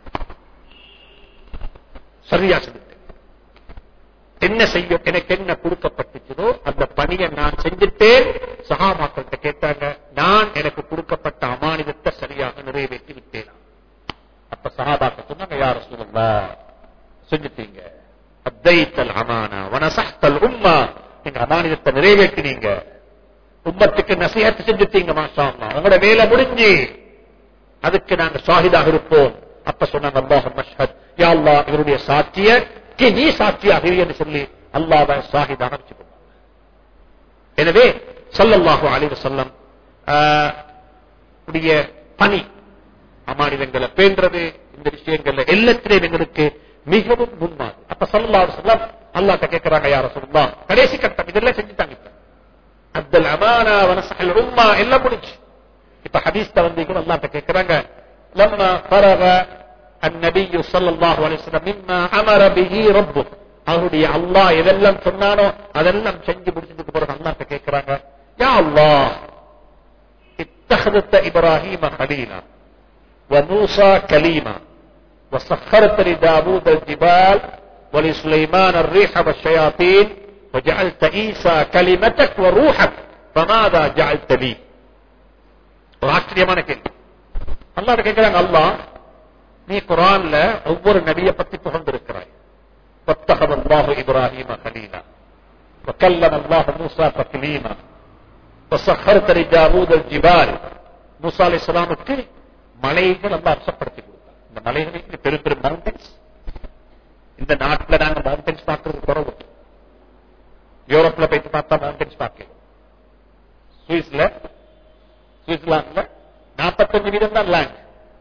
சரியா செஞ்சுட்டேன் என்ன செய்ய எனக்கு என்ன கொடுக்கப்பட்டுச்சதோ அந்த பணியை நான் செஞ்சுட்டேன் சகாமாக்கள்கிட்ட கேட்டாங்க நான் எனக்கு கொடுக்கப்பட்ட அமானிதத்தை சரியாக நிறைவேற்றி விட்டேன் அப்ப சகாபாக்க சொன்னாங்க யார சொல்லுங்களா செஞ்சுட்டீங்க அத்தைத்தல் அமானா வனசஹ்தல் உம்மா நீங்க அமானிதத்தை நிறைவேற்றினீங்க உம்மத்துக்கு நசிஹத்து செஞ்சுட்டீங்க மாஷா அல்லாஹ். உங்களோட வேலை முடிஞ்சு அதுக்கு நாங்க சாஹிதாக இருப்போம் அப்ப சொன்னாங்க அல்லாஹ் மஷ்ஹத் யா அல்லாஹ் இவருடைய சாட்சிய கி நீ சாட்சியாக இரு என்று சொல்லி அல்லாஹ் சாஹிதாக வச்சுக்கணும் எனவே ஸல்லல்லாஹு அலைஹி வஸல்லம் ஆஹ், உடைய பணி அமானிதங்களை பேன்றது இந்த விஷயங்கள்ல எல்லாத்திலையும் எங்களுக்கு மிகவும் முன்மாதிரி அப்ப ஸல்லல்லாஹு அலைஹி வஸல்லம் அல்லாஹ்ட்ட கேக்குறாங்க யார சொல்லலாம் கடைசி கட்டம் இதெல்லாம் செஞ்சுட்டாங்க இப்ப அப்துல் அமானா வனசஹல் உம்மா எல்லாம் முடிஞ்சு இப்ப ஹதீஸ்ல வந்து அல்லாஹ்ட்ட கேக்குறாங்க لما فرغ النبي صلى الله عليه وسلم مما امر به ربه அவருடைய அல்லாஹ் எதெல்லாம் சொன்னானோ அதெல்லாம் செஞ்சு முடிச்சதுக்கு பிறகு அல்லாஹ்ட்ட கேக்குறாங்க யா அல்லாஹ் اتخذت ابراهيم خليلا وموسى كليما وسخرت لداود الجبال ولسليمان الريح والشياطين وجعلت عيسى كلمتك وروحك فماذا جعلت لي ஒரு ஆச்சரியமான கேள்வி அல்லாஹ் கேட்கிறாங்க அல்லாஹ் நீ குரான்ல ஒவ்வொரு நபியை பத்தி புகழ்ந்திருக்கிறாய் واتخذ الله ابراهيم خليلا وكلم الله موسى تكليما وسخرت لداود الجبال மூசா அலை இஸ்லாமுக்கு மலைகள் எல்லாம் அம்சப்படுத்தி கொடுத்தார் இந்த மலைகளுக்கு பெரும் பெரும் மவுண்டன்ஸ் இந்த நாட்டுல நாங்க மவுண்டன்ஸ் பார்க்கறது குறவு யூரோப்ல போயிட்டு பார்த்தா மவுண்டன்ஸ் பார்க்கலாம் சுவிஸ்ல சுவிட்சர்லாந்துல நாற்பத்தஞ்சு வீதம் தான் லேண்ட்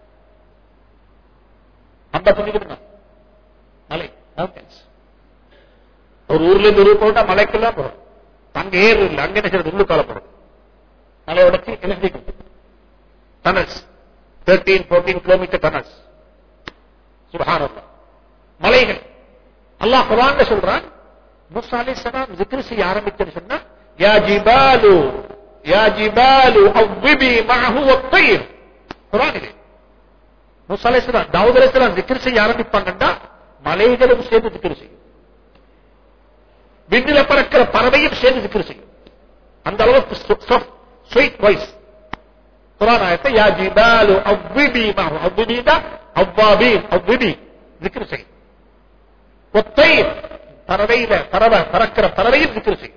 ஐம்பத்தஞ்சு வீதம் தான் மலை மவுண்டன்ஸ் ஒரு ஊர்ல இருந்து ஊர் போட்டா மலைக்கெல்லாம் போறோம் அங்க ஏறு இல்லை அங்க என்ன செய்யறது உள்ளுக்கால போறோம் மலை உடச்சி என்ன செய்யும் tunnels thirteen fourteen kilometre tunnels சுபஹானல்லாஹ் மலைகள் அல்லாஹ் குர்ஆன்ல சொல்றான் மூசா அலைஹிஸ்ஸலாம் zikr செய்ய ஆரம்பிச்சேன்னு சொன்னா யா ஜிபாலு யா ஜிபாலு அவ்விபி மஅஹு வத்தைர் குர்ஆனிலே மூசா அலைஹிஸ்ஸலாம் தாவூத் அலைஹிஸ்ஸலாம் zikr செய்ய ஆரம்பிப்பாங்கடா மலைகளும் சேர்ந்து zikr செய்யும் விண்ணில பறக்கிற பறவையும் சேர்ந்து zikr செய்யும் அந்த அளவுக்கு ஸ்வீட் வாய்ஸ் குரான் ஆயத்தை யா ஜிபாலு அவ்விபி மஅஹு அவ்விபி தான் அவ்வாபீன் அவ்விபி zikr செய்யும் ஒத்தைர் பறவையில பறவை பறக்கிற பறவையில் திக்ரு செய்யும்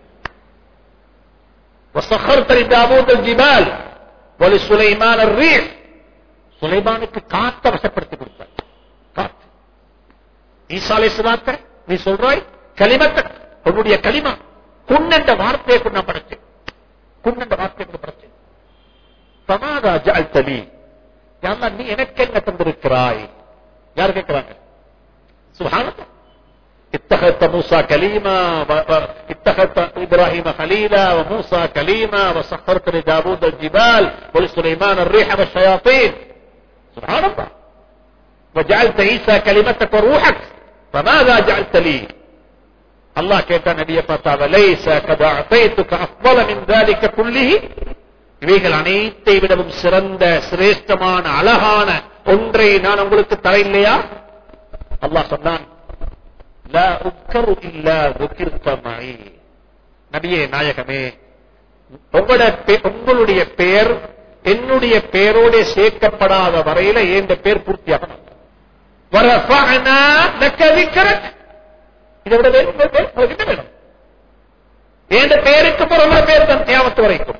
وسخرت لداوود الجبال ولسليمان الريح சுலைமானுக்கு காத்த வசப்படுத்தி கொடுத்தார் காத்து ஈசா அலைஹிஸ்ஸலாத்த நீ சொல்றாய் கலிமத்த உன்னுடைய கலிமா குன்னென்ற வார்த்தையை கொண்டு நான் படைச்சேன் குன்னென்ற வார்த்தையை கொண்டு படைச்சேன் சமாதா ஜாழ்த்தலி யாரா நீ எனக்கு என்ன தந்திருக்கிறாய் யார் கேட்கிறாங்க சுபானந்தம் اتخذت موسى كليما و- و- اتخذت ابراهيم خليلا وموسى كليما وسخرت لداود الجبال ولسليمان الريح والشياطين سبحان الله وجعلت عيسى كلمتك وروحك فماذا جعلت لي الله கேட்ட நபியை பார்த்தா லைஸ قد اعطيتك افضل من ذلك كله இவைகள் அனைத்தை விடவும் சிறந்த சிரேஷ்டமான அழகான ஒன்றை நான் உங்களுக்கு தர இல்லையா அல்லாஹ் சொன்னான் லா உக்கரு இல்லா ذكرت معي நபியே நாயகமே உங்களோட பே- உங்களுடைய பெயர் என்னுடைய பெயரோட சேர்க்கப்படாத வரையில என் பேர் பூர்த்தியாகணும் وَرَفَعْنَا لَكَ ذِكْرَكَ இதை விட வேறு வேறு பேர் உங்களுக்கு என்ன வேணும் என் பெயருக்கு பிறகு பேர் தான் தியாமத்து வரைக்கும்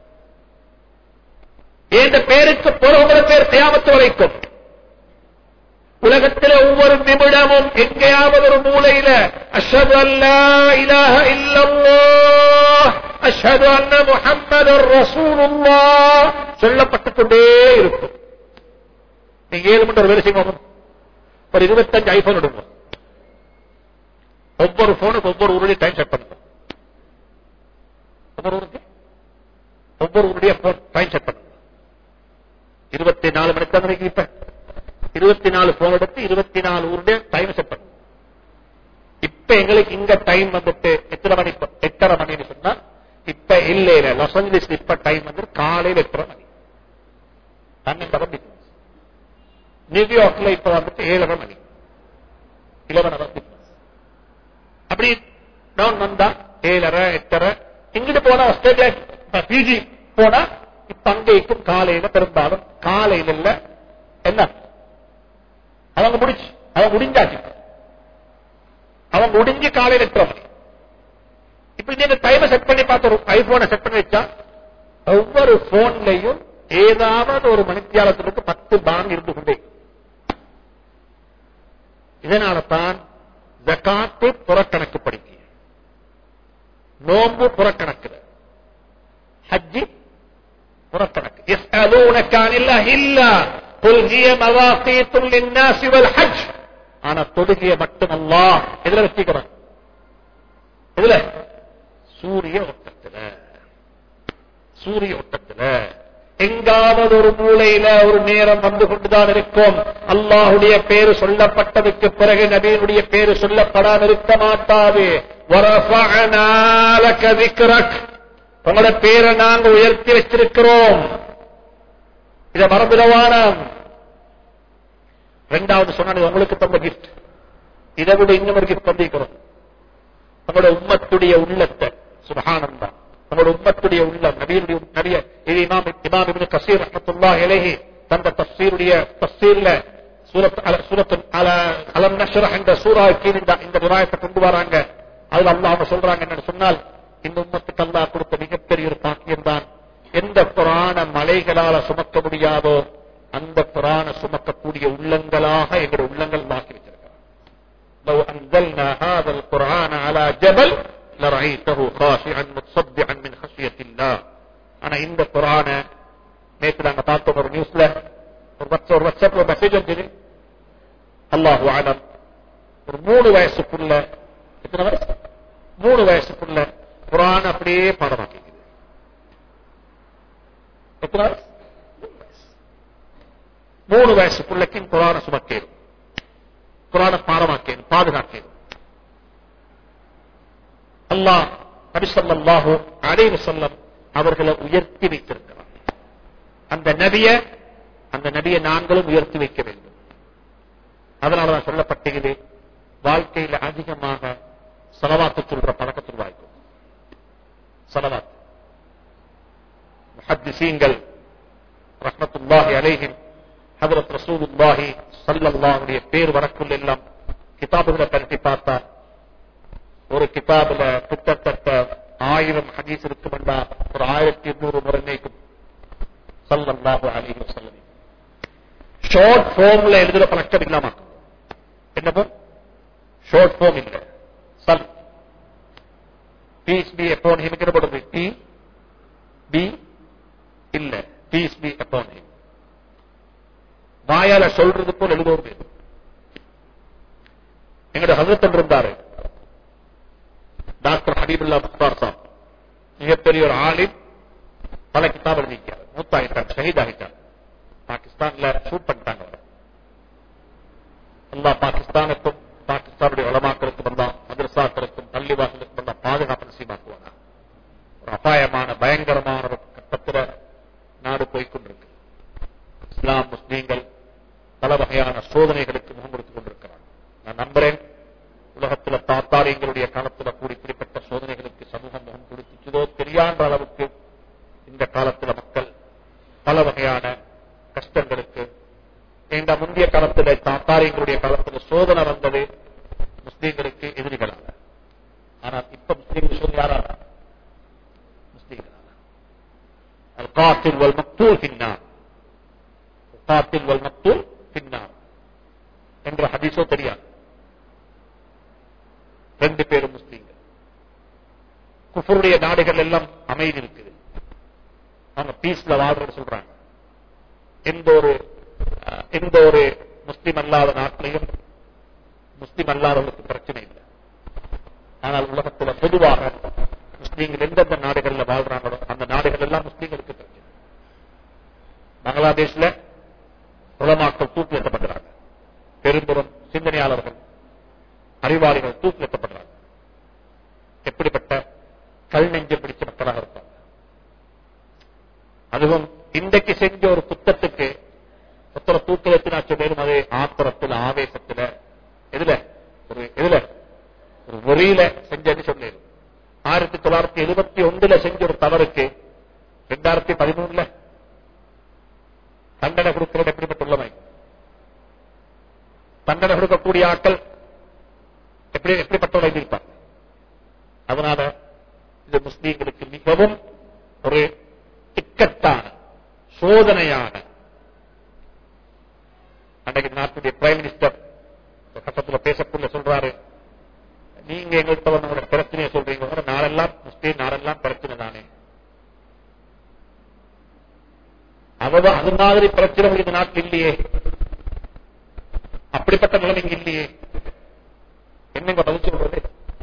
என் பெயருக்கு பிறகு பேர் தியாமத்து வரைக்கும் உலகத்தில் ஒவ்வொரு நிமிடமும் எங்கேயாவது ஒரு மூலையில அஷது அல்லா இலாஹ இல்லல்லாஹ் அஷது அன்ன முஹம்மது ரசூலுல்லாஹ் சொல்லப்பட்டுக் கொண்டே இருக்கும் நீங்க ஏழு மணி ஒரு வேலை செய்வோம் ஒரு இருபத்தஞ்சு ஐபோன் எடுங்க ஒவ்வொரு போனுக்கு ஒவ்வொரு ஊருடைய டைம் செட் பண்ணுங்க ஒவ்வொரு ஊருக்கு ஒவ்வொரு ஊருடைய டைம் செட் பண்ணுங்க இருபத்தி நாலு மணிக்கு தான் இப்ப இருபத்தி நாலு போன் எடுத்து இருபத்தி நாலு ஊருடைய டைம் செட் பண்ணுங்க இப்ப எங்களுக்கு இங்க டைம் வந்துட்டு எத்தனை மணி இப்ப? எட்டரை மணின்னு சொன்னா இப்ப இல்ல இல்ல லாஸ் ஏஞ்சலிஸ் இப்ப டைம் வந்து காலையில எட்டரை மணி பன்னெண்டரை மணி நியூயார்க்ல இப்ப வந்துட்டு ஏழரை மணி இலவன் அவர் அப்படி டவுன் வந்தா ஏழரை எட்டரை இங்கிட்டு போனா ஆஸ்திரேலியா பிஜி போனா இப்ப அங்கேக்கும் காலையில பெரும்பாலும் காலையில இல்ல என்ன அவங்க முடிச்சு அவங்க முடிஞ்சாச்சு அவங்க முடிஞ்சு காலையில எட்டரை மணி இப்ப நீங்க டைமை செட் பண்ணி பார்த்து ஒரு ஐபோனை செட் பண்ணி வச்சா ஒவ்வொரு போன்லயும் ஏதாவது ஒரு மணித்தியாலத்திற்கு பத்து பான் இருந்து கொண்டே இருக்கும். இதனால தான் ஜகாத்து புறக்கணக்குப்படுத்தி நோம்பு புறக்கணக்குல ஹஜ்ஜி புறக்கணக்கு يسألونك عن الله إلا قل هي مواقيت للناس والحج ஆனா தொழுகைய மட்டும் அல்லாஹ் எதுல வச்சுக்கிறான் எதுல சூரிய ஓட்டத்துல சூரிய ஓட்டத்துல எங்காவது ஒரு மூலையில ஒரு நேரம் வந்து கொண்டுதான் இருக்கும் அல்லாஹுடைய பேரு சொல்லப்பட்டதுக்கு பிறகு நபியினுடைய பேரு சொல்லப்படாம இருக்க மாட்டாது وَرَفَعْنَا لَكَ ذِكْرَكَ உங்களோட பேரை நாங்க உயர்த்தி வச்சிருக்கிறோம் இத மறந்துடவான ரெண்டாவது சொன்னது உங்களுக்கு தந்த கிஃப்ட் இதை விட இன்னும் ஒரு கிஃப்ட் தந்திருக்கிறோம் உங்களோட உம்மத்துடைய உள்ளத்தை சுபஹானந்தா உங்களோட உம்மத்துடைய உள்ளம் நபியுடைய நபிய இது இமாம் இமாம் இப்னு கசீர் ரஹ்மத்துல்லாஹி அலைஹி தந்த தஃசீருடைய தஃசீர்ல சூரத் அல சூரத்து அல அலம் நஷ்ரஹ் என்ற சூரா கீழ் இந்த இந்த ரிவாயத்தை கொண்டு வராங்க அதுல அல்லாஹ் அவங்க சொல்றாங்க என்னன்னு சொன்னால் இந்த உம்மத்துக்கு அல்லாஹ் கொடுத்த மிகப்பெரிய ஒரு பாக்கியம் தான் எந்த புராண மலைகளால சுமக்க முடியாதோ அந்த புராண சுமக்கக்கூடிய உள்ளங்களாக எங்களுடைய உள்ளங்கள் மாக்கி வச்சிருக்கிறார் لو أنزلنا هذا القرآن على جبل لرأيته خاشعا متصدعا من خشية الله أنا இந்த குரான நேற்று நாங்க பார்த்தோம் ஒரு நியூஸ்ல ஒரு வாட்ஸ் ஒரு வாட்ஸ்அப்ல மெசேஜ் வந்தது அல்லாஹு ஆலம் ஒரு மூணு வயசுக்குள்ள எத்தனை வயசு மூணு வயசுக்குள்ள குரான் அப்படியே பாடமாக்கிக்குது எத்தனை வயசு மூணு வயசு. மூணு வயசுக்குள்ளக்கும் குரான சுமக்கேறும் குரான பாடமாக்கேன் பாதுகாக்கேன் அல்லாஹ் நபிசல்லாஹு அலைவு செல்லம் அவர்களை உயர்த்தி வைத்திருக்கிறார் அந்த நபிய அந்த நபியை நாங்களும் உயர்த்தி வைக்க வேண்டும் அதனாலதான் சொல்லப்பட்டது வாழ்க்கையில அதிகமாக செலவாத்து சொல்ற பழக்கத்தில் வாய்க்கும் செலவாத்து முஹத்திசீங்கள் ரஹ்மத்துல்லாஹி அலைஹிம் ஹதரத் ரசூலுல்லாஹி ஸல்லல்லாஹுடைய பேர் வரக்குள்ள எல்லாம் கிதாபுகளை பரட்டி பார்த்தா ஒரு கிதாபுல கிட்டத்தட்ட ஆயிரம் ஹதீஸ் இருக்குமெண்டா ஒரு ஆயிரத்தி எண்ணூறு முறை நீக்கும் சல்லல்லாஹு அலைஹி வஸல்லம் ஷார்ட் ஃபார்ம்ல எழுதுற பழக்கம் இல்லாம என்னப்போ ஷார்ட் ஃபார்ம் இல்ல சல் பீஸ் பி அப்போன் ஹிம் போடுறது டி பி இல்ல பீஸ் பி அப்போன் ஹிம் வாயால சொல்றது போல் எழுதுவது எங்கட ஹசரத்தன் இருந்தாரு டாக்டர் ஹபீபுல்லா முக்தார் சாப் மிகப்பெரிய ஒரு ஆலிம் பல கிதாப் எழுதிக்கார் மூத்தாயிட்டார் ஷஹீத் ஆகிட்டார் பாகிஸ்தான்ல ஷூட் பண்ணிட்டாங்க அவரை. அல்லாஹ் பாகிஸ்தானுக்கும் பாகிஸ்தானுடைய உலமாக்களுக்கும் எல்லாம் மதரசாக்களுக்கும் பள்ளிவாசலுக்கும் எல்லாம் பாதுகாப்பு நசீமாக்குவாங்க ஒரு அபாயமான பயங்கரமான ஒரு கட்டத்துல நாடு போய்க்கொண்டிருக்கு இஸ்லாம் முஸ்லீம்கள் பல வகையான சோதனைகளுக்கு முகம் கொடுத்துக் கொண்டிருக்கிறார் நான் நம்புறேன் உலகத்துல தாத்தாரியங்களுடைய காலத்துல கூடி இப்படிப்பட்ட சோதனைகளுக்கு சமூகம் முகம் கொடுத்துச்சதோ தெரியாத அளவுக்கு இந்த காலத்துல மக்கள் பல வகையான கஷ்டங்களுக்கு இந்த முந்தைய காலத்துல தாத்தாரியங்களுடைய காலத்துல சோதனை வந்தது முஸ்லீம்களுக்கு எதிரிகளாக ஆனால் இப்ப முஸ்லீம்கள் சொல்லி யாரால முஸ்லீம்களால அல் காத்தில் வல் மக்தூல் பின்னார் காத்தில் வல் மக்தூல் பின்னார் என்ற ஹதீஸோ தெரியாது ரெண்டு பேரும் முஸ்லீம்கள் குஃபருடைய நாடுகள் எல்லாம் அமைதி இருக்குது அவங்க பீஸ்ல வாழ்றன்னு சொல்றாங்க எந்த ஒரு அஹ், எந்த ஒரு முஸ்லீம் அல்லாத நாட்டிலையும் முஸ்லீம் அல்லாதவர்களுக்கு பிரச்சனை இல்லை ஆனால் உலகத்துல பொதுவாக முஸ்லீம்கள் எந்தெந்த நாடுகள்ல வாழ்றாங்களோ அந்த நாடுகள் எல்லாம் முஸ்லீம்களுக்கு பிரச்சனை பங்களாதேஷ்ல உலமாக்கள் தூக்கிலிட்டப்படுறாங்க பெரும்பெரும் சிந்தனையாளர்கள் அறிவாளிகள் தூக்கிலிட்டப்படுறாங்க எப்படிப்பட்ட கல் நெஞ்சம் பிடிச்ச மக்களாக இருப்பாங்க அதுவும் இன்றைக்கு செஞ்ச ஒரு குத்தத்துக்கு ஒருத்தர தூக்கிலத்து நான் சொன்னேன் அது ஆத்திரத்துல ஆவேசத்துல எதுல ஒரு எதுல ஒரு வெறியில செஞ்சேன்னு சொன்னேன் ஆயிரத்தி தொள்ளாயிரத்தி எழுபத்தி ஒன்றுல செஞ்ச ஒரு தவறுக்கு ரெண்டாயிரத்தி பதிமூணுல தண்டனை கொடுக்கிறது எப்படிப்பட்ட உள்ளமை தண்டனை கொடுக்கக்கூடிய ஆட்கள் எப்படி எப்படிப்பட்டவர்கள் இருப்பாங்க அதனால இது முஸ்லீம்களுக்கு மிகவும் ஒரு இக்கட்டான சோதனையான அன்றைக்கு நாட்டுடைய பிரைம் மினிஸ்டர் கட்டத்தில் பேசக்குள்ள சொல்றாரு நீங்க எங்கள்கிட்ட வந்து உங்களோட பிரச்சனையை சொல்றீங்க நாளெல்லாம் முஸ்லீம் நாளெல்லாம் பிரச்சனை தானே அதாவது அது மாதிரி பிரச்சனைகள் இந்த நாட்டில் இல்லையே அப்படிப்பட்ட நிலைமை இங்க இல்லையே என்னங்க பதில் சொல்றது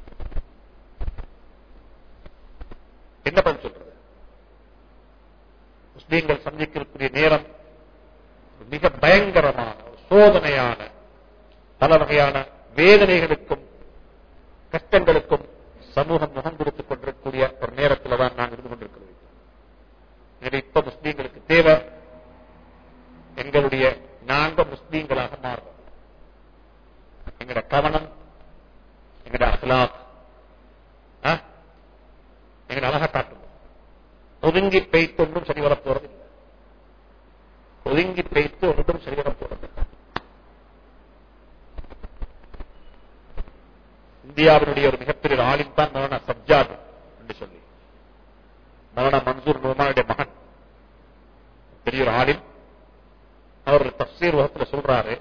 என்ன பதில் சொல்றது முஸ்லீம்கள் சந்திக்கக்கூடிய நேரம் மிக பயங்கரமான ஒரு சோதனையான பல வகையான வேதனைகளுக்கும் கஷ்டங்களுக்கும் சமூகம் முகம் கொடுத்துக் கொண்டிருக்கக்கூடிய ஒரு நேரத்தில் தான் நாங்கள் இருந்து கொண்டிருக்கிறோம் எனவே இப்ப முஸ்லீம்களுக்கு தேவை எங்களுடைய நாங்க முஸ்லீம்களாக மாறுறோம் எங்கட கவனம் எங்கட அகலாக் எங்கட அழகா காட்டுவோம் ஒதுங்கி பெய்த்து ஒன்றும் சரி வரப் போறது இல்லை ஒதுங்கி பெய்த்து ஒன்றும் சரி வரப் போறது இல்லை. இந்தியாவினுடைய ஒரு மிகப்பெரிய ஒரு ஆலிம் தான் மௌலானா சப்ஜாத் என்று சொல்லி மௌலானா மன்சூர் நோமானுடைய மகன் பெரிய ஒரு ஆலிம் அவர் தப்சீர் வகுப்புல சொல்றாரு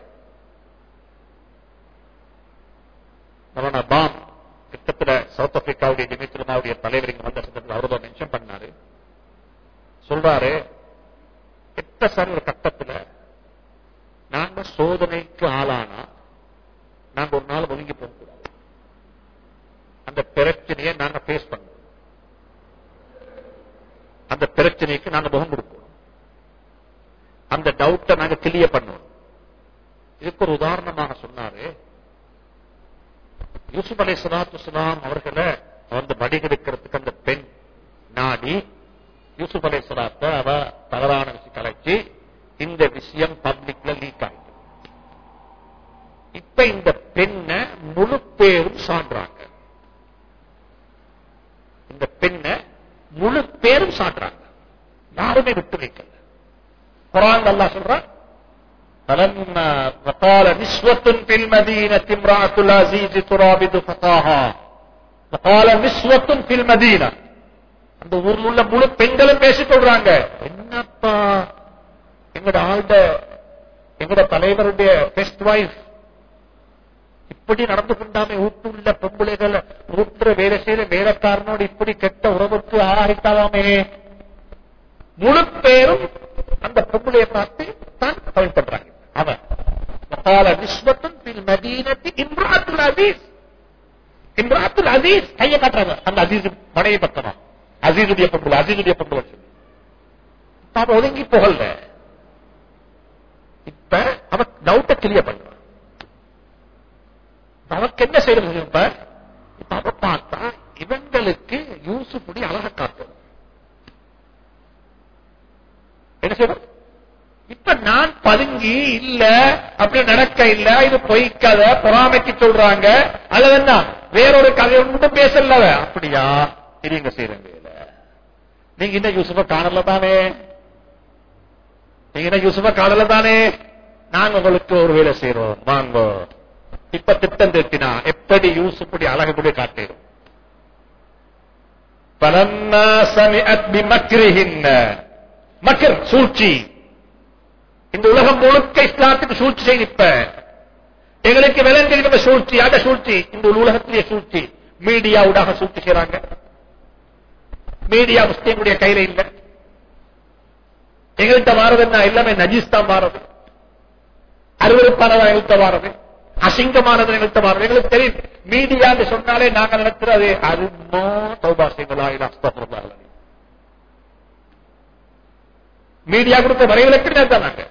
மௌலானா பாம் கிட்டத்தட்ட சவுத் ஆப்பிரிக்காவுடைய ஜெமித்துலமாவுடைய தலைவர் இங்க வந்த சந்தர்ப்பத்தில் அவர்தான் மென்ஷன் பண்ணாரு சொல்றாரு எத்த சார் ஒரு கட்டத்துல நாங்க சோதனைக்கு ஆளானா நாங்க ஒரு நாள் ஒதுங்கி போகக்கூடாது அந்த பிரச்சனையை நாங்க பேஸ் பண்ணுவோம் அந்த பிரச்சனைக்கு நாங்க முகம் கொடுப்போம் அந்த டவுட்டை நாங்க கிளியர் பண்ணுவோம் இதுக்கு ஒரு உதாரணமாக சொன்னாரு யூசுப் அலை சலாத்து சுலாம் அவர்களை வந்து வடிகெடுக்கிறதுக்கு அந்த பெண் நாடி யூசுப் அலை சலாத்த அவ தவறான விஷயம் கலைச்சு இந்த விஷயம் பப்ளிக்ல லீக் ஆயிட்டு இப்ப இந்த பெண்ணை முழு பேரும் சான்றாங்க இந்த பெண்ணை முழு பேரும் சான்றாங்க யாருமே விட்டு வைக்கல குரான் அல்லாஹ் சொல்றான் فلما وقال نسوة في المدينة امرأة العزيز ترابد فتاها وقال نسوة في المدينة அந்த ஊர்ல உள்ள முழு பெண்களும் பேசிக் கொள்றாங்க என்னப்பா எங்கட ஆள்ட எங்கட தலைவருடைய பெஸ்ட் வைஃப் இப்படி நடந்து கொண்டாமே ஊட்டுள்ள பொம்பளைகள் ஊட்டுற வேலை செய்யற வேலைக்காரனோடு இப்படி கெட்ட உறவுக்கு ஆகிட்டாலாமே முழு பேரும் அந்த பொம்பளையை பார்த்து தான் தமிழ் பண்றாங்க அவன் وقال نسبة في المدينة امرأة العزيز امرأة العزيز கையை காட்டுறாங்க அந்த அசீஸ் மனைவி பக்கமா அசீசுடைய பொம்பளை அசீசுடைய பொம்பளை சொல்லி அவ ஒதுங்கி போகல இப்ப அவ டவுட்ட கிளியர் பண்றான் அவக்கு என்ன செய்யறது இப்ப இப்ப அவ பார்த்தா இவங்களுக்கு யூசுப்புடி அழக காட்டணும் என்ன செய்யணும் இப்ப நான் பதுங்கி இல்ல அப்படி நடக்க இல்ல இது பொய்க்கத பொறாமைக்கு சொல்றாங்க அது என்ன வேறொரு கதை ஒன்றும் பேசல அவ. அப்படியா இருங்க செய்யறங்க நீங்க என்ன யூசுஃப காணல தானே நீங்க என்ன யூசுஃப காணல தானே நாங்க உங்களுக்கு ஒரு வேலை செய்யறோம் வாங்க இப்ப திட்டம் திருத்தினா எப்படி யூசுப்படி அழகுபடி காட்டிடும் பலம்மா சமிஅத் பிமக்ரிஹின்ன மக்கர் சூழ்ச்சி இந்த உலகம் முழுக்க இஸ்லாத்துக்கு சூழ்ச்சி செய்து இப்ப எங்களுக்கு விலங்கு சூழ்ச்சி அட சூழ்ச்சி இந்த உலகத்திலேயே சூழ்ச்சி மீடியா ஊடாக சூழ்ச்சி செய்றாங்க மீடியா முஸ்லீமுடைய கையில இல்ல எங்கள்கிட்ட மாறது என்ன எல்லாமே நஜீஸ் தான் மாறது அருவருப்பானதா எங்கள்கிட்ட மாறது அசிங்கமானது எங்கள்கிட்ட மாறது எங்களுக்கு தெரியும் மீடியான்னு சொன்னாலே நாங்க நினைக்கிறது அருமா தௌபா செய்வலா இல்ல அஸ்தபுல்லா மீடியா கொடுத்த வரைவிலக்கு தான் நாங்க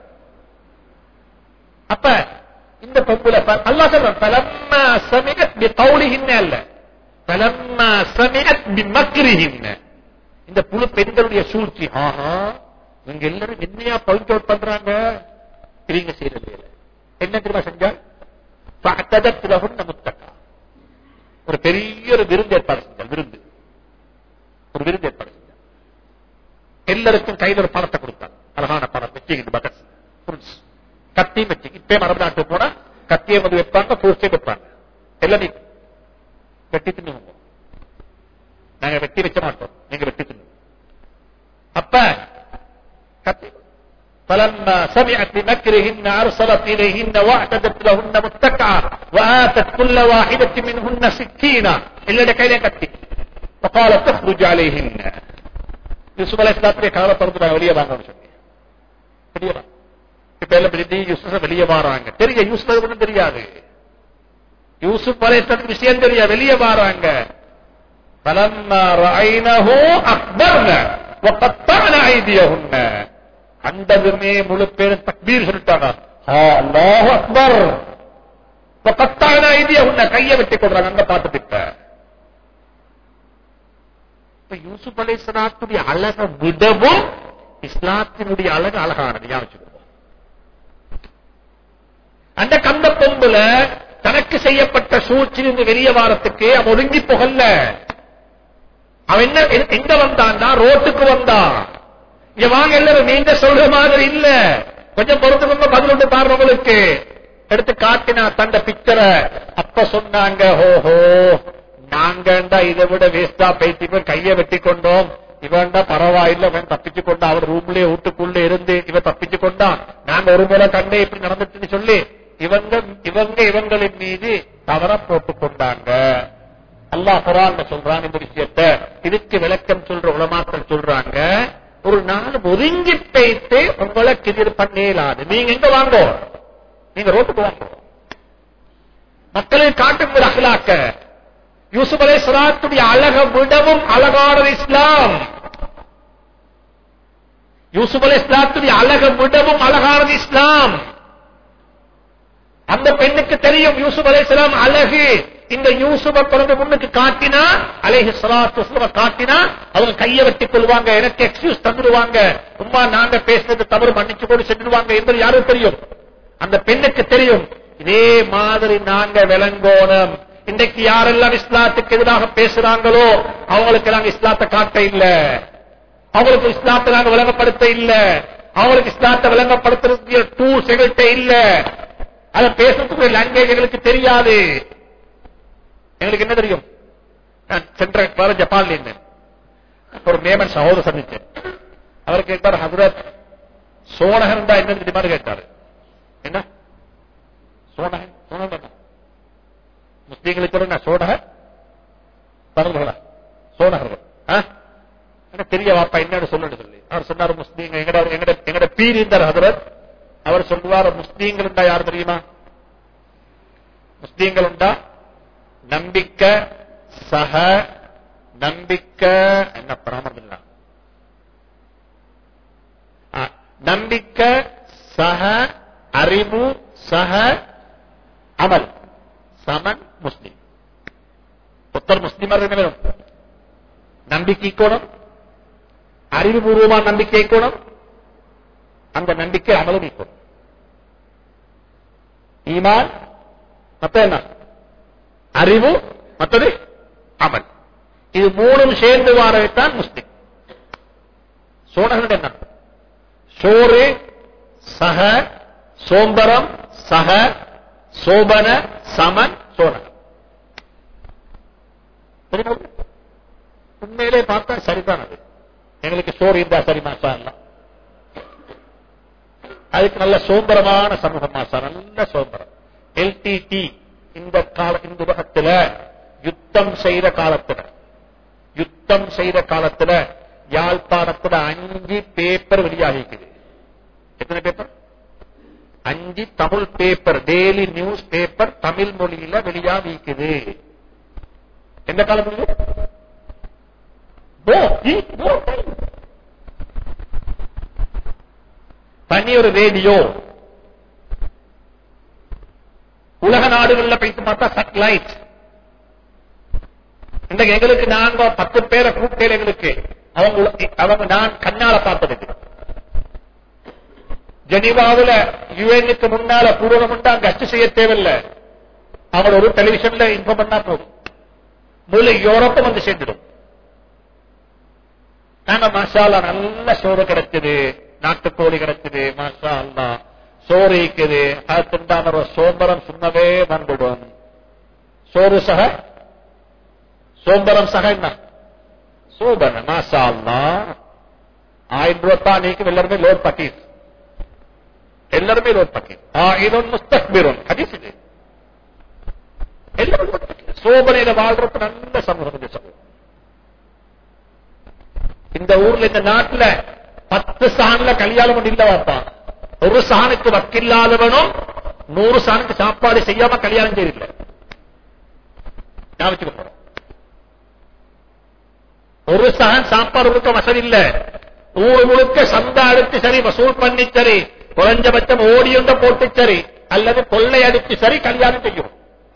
அப்ப இந்த பொம்புல அல்லா சொல்றேன் பலம்மா சமிகத் பி கௌலிஹின்ன அல்ல பலம்மா சமிகத் பி மக்ரிஹின்ன இந்த புழு பெண்களுடைய சூழ்ச்சி ஆஹா இவங்க எல்லாரும் என்னையா பாயிண்ட் அவுட் பண்றாங்க இவங்க செய்யற வேலை என்ன தெரியுமா செஞ்சா பத்ததத்துலகும் முத்தக்கா ஒரு பெரிய ஒரு விருந்து ஏற்பாடு செஞ்சால் விருந்து ஒரு விருந்து ஏற்பாடு செஞ்சால் எல்லாருக்கும் கையில் ஒரு பணத்தை கொடுத்தாங்க அழகான பணம் வச்சுக்கிட்டு பக்கஸ் ஃப்ரூட்ஸ் கத்தி வச்சு இப்பே மரபு நாட்டு போனா கத்தியை வந்து வைப்பாங்க ஃப்ரூட்ஸே வைப்பாங்க எல்லாம் நீ வெட்டி தின்னுவோம் நாங்க வெட்டி வைக்க மாட்டோம் நீங்க வெட்டி தின்னு அப்ப கத்தி فلما سمعت بمكرهن ارسلت اليهن واعتدت لهن متكئا واتت كل واحده منهن سكينا الا கையில கத்தி وقالت تخرج عليهن யூசுப் அலைஹிஸ்ஸலாத்துடைய கால திறந்து வெளியே வாங்கன்னு சொல்லி வெளியே வா இப்ப எல்லாம் வெளியே யூசுப் வெளியே வாராங்க தெரிய யூசுப் ஒன்றும் தெரியாது யூசுப் அலைஹிஸ்ஸலாத்துக்கு விஷயம் தெரியாது வெளியே வாராங்க فلما رأينه أكبرنا وقطعنا أيديهن கண்டதுமே முழு பேரும் தக்பீர் சொல்லிட்டாங்க அல்லாஹ் அக்பர் கத்தான ஐடியா உன்ன கையை வெட்டி கொள்றாங்க அங்க பார்த்துட்டு இப்ப இப்ப யூசுப் அலை இஸ்லாத்துடைய அழக விடவும் இஸ்லாத்தினுடைய அழகு அழகானது ஞாபகம் அந்த கந்த பொம்புல தனக்கு செய்யப்பட்ட சூழ்ச்சியிலிருந்து வெளியே வாரத்துக்கு அவன் ஒதுங்கி புகல்ல அவன் என்ன எங்க வந்தான்டா ரோட்டுக்கு வந்தான் இங்க வாங்க எல்லாரும் நீங்க சொல்ற மாதிரி இல்ல கொஞ்சம் பொறுத்துக்கோங்க பதில் விட்டு பாருங்களுக்கு எடுத்து காட்டினா தந்த பிக்சரை அப்ப சொன்னாங்க ஹோஹோ நாங்கண்டா இதை விட வேஸ்டா பேசி கையை வெட்டி கொண்டோம் இவன்டா பரவாயில்ல இவன் தப்பிச்சு கொண்டா அவர் ரூம்லயே வீட்டுக்குள்ள இருந்து இவன் தப்பிச்சு கொண்டான் நாங்க ஒரு முறை கண்டே இப்படி நடந்துச்சுன்னு சொல்லி இவங்க இவங்க இவங்களின் மீது தவற போட்டு கொண்டாங்க அல்லாஹ் குரான் சொல்றான் இந்த விஷயத்த இதுக்கு விளக்கம் சொல்ற உலமாக்கள் சொல்றாங்க ஒரு நாள் ஒதுங்கி பேய்த்து உங்களை கிதிர் பண்ணேலாது நீங்க எங்க வாங்கோ நீங்க ரோட்டுக்கு வாங்கோ மக்களை காட்டுங்கள் அகலாக்க யூசுப் அலை சலாத்துடைய அழக விடவும் அழகானது இஸ்லாம் யூசுப் அலை இஸ்லாத்துடைய அழக விடவும் அழகானது இஸ்லாம் அந்த பெண்ணுக்கு தெரியும் யூசுப் அலை சலாம் அழகு இந்த யூசுப பிறந்த முன்னுக்கு காட்டினா அலேஹி சலாத்து காட்டினா அவங்க கையை வெட்டிக் கொள்வாங்க எனக்கு எக்ஸ்கியூஸ் தந்துடுவாங்க உமா நாங்க பேசுறது தவறு மன்னிச்சு கொண்டு சென்றுடுவாங்க என்பது யாரும் தெரியும் அந்த பெண்ணுக்கு தெரியும் இதே மாதிரி நாங்க விளங்கோணம் இன்றைக்கு யாரெல்லாம் இஸ்லாத்துக்கு எதிராக பேசுறாங்களோ அவங்களுக்கு நாங்க இஸ்லாத்தை காட்ட இல்ல அவங்களுக்கு இஸ்லாத்தை நாங்க விளங்கப்படுத்த இல்ல அவங்களுக்கு இஸ்லாத்தை விளங்கப்படுத்துறதுக்கு டூல்ஸ் எங்கள்கிட்ட இல்ல அதை பேசுறதுக்கு லாங்குவேஜ் எங்களுக்கு தெரியாது எங்களுக்கு என்ன தெரியும் நான் சென்ற வாரம் ஜப்பான்ல இருந்தேன் ஒரு மேமன் சகோதரர் சந்திச்சேன் அவர் கேட்டார் ஹசரத் சோனகன் இருந்தா என்ன தெரியுமா கேட்டாரு என்ன சோனகன் சோனகன் என்ன முஸ்லீம்களுக்கு கூட நான் சோனகர் தரங்களா சோனகர்கள் ஆ? எனக்கு தெரிய வாப்பா என்னன்னு சொல்லு சொல்லி அவர் சொன்னார் முஸ்லீம் எங்கட எங்கட எங்கட பீர் இருந்தார் ஹதரத் அவர் சொல்லுவார் முஸ்லீம்கள் உண்டா யார் தெரியுமா முஸ்லீம்கள் உண்டா நம்பிக்கை சக நம்பிக்கை என்ன பராமரிக்கல நம்பிக்கை சக அறிவு சக அமல் சமன் முஸ்லீம் ஒருத்தர் முஸ்லீமர் என்ன வேணும் நம்பிக்கை கோணம் அறிவுபூர்வமான நம்பிக்கை கோணம் அந்த நம்பிக்கை அமலும் ஈக்கணும் ஈமான் மத்த என்ன அறிவு மற்றது அமல் இது மூணும் சேர்ந்து வாரவைத்தான் முஸ்லிம் சோழர்கள் என்ன சோறு சக சோம்பரம் சக சோபன சமன் சோழகம் தெரியுமா உண்மையிலே பார்த்தா சரிதான் அது எங்களுக்கு சோறு இருந்தா சரி மாசா இல்ல அதுக்கு நல்ல சோம்பரமான சமூகம் மாசா நல்ல சோம்பரம் எல்டிடி இந்த கால இந்த உலகத்துல யுத்தம் செய்த காலத்துல யுத்தம் செய்த காலத்துல யாழ்ப்பாணத்துல அஞ்சு பேப்பர் வெளியாகிக்குது எத்தனை பேப்பர் அஞ்சு Tamil paper daily news paper Tamil மொழியில வெளியாகிக்குது எந்த காலம் இது? போ, இ, போ, time. தனி ஒரு ரேடியோ உலக நாடுகள்ல போயிட்டு பார்த்தா சட்டலைட் இன்றைக்கு எங்களுக்கு நாங்க பத்து பேரை கூப்பிட்டேன் எங்களுக்கு அவங்க உல- அவங்க நான் கண்ணால பார்த்ததுக்கு ஜெனீவாவுல யுஎனுக்கு முன்னால பூர்வம் உண்டா கஷ்ட செய்ய தேவையில்லை அவர் ஒரு டெலிவிஷன்ல இன்ஃபார்ம் பண்ணா போதும் முழு யூரோப்பும் வந்து சேர்ந்துடும் நாங்க மாஷாலா நல்ல சோறு கிடைச்சது நாட்டுக்கோழி கிடைச்சது மாஷா அல்லா சோறு இருக்குது அது திண்டான ஒரு சோம்பரம் சுண்ணவே வந்துடும் சோறு சக சோம்பரம் சக என்ன சோபன மாஷா அல்லா ஆயிரம் ரூபாய் தான் நீக்கும் எல்லாருமே லோட் பக்கீர் எல்லாருமே லோட் பக்கீர் ஆயிரம் முஸ்தக்பிரும் ஹதீஸ் இது எல்லாரும் load பக்கீர். சோபனையில வாழ்றது நல்ல சமூகம் இந்த சமூகம் இந்த ஊர்ல இந்த நாட்டுல பத்து சான்ல கல்யாணம் பண்ணி இல்ல வாப்பா ஒரு சாணுக்கு வக்கில்லாதவனும் நூறு சாணுக்கு சாப்பாடு செய்யாம கல்யாணம் செய்யல நான் வச்சுக்க போறேன் ஒரு சான் சாப்பாடு கொடுக்க வசதி இல்ல ஊர் முழுக்க சந்தா அடித்து சரி வசூல் பண்ணி சரி குறைஞ்சபட்சம் ஓடியுண்ட போட்டு சரி அல்லது கொள்ளை அடித்து சரி கல்யாணம் செய்யும்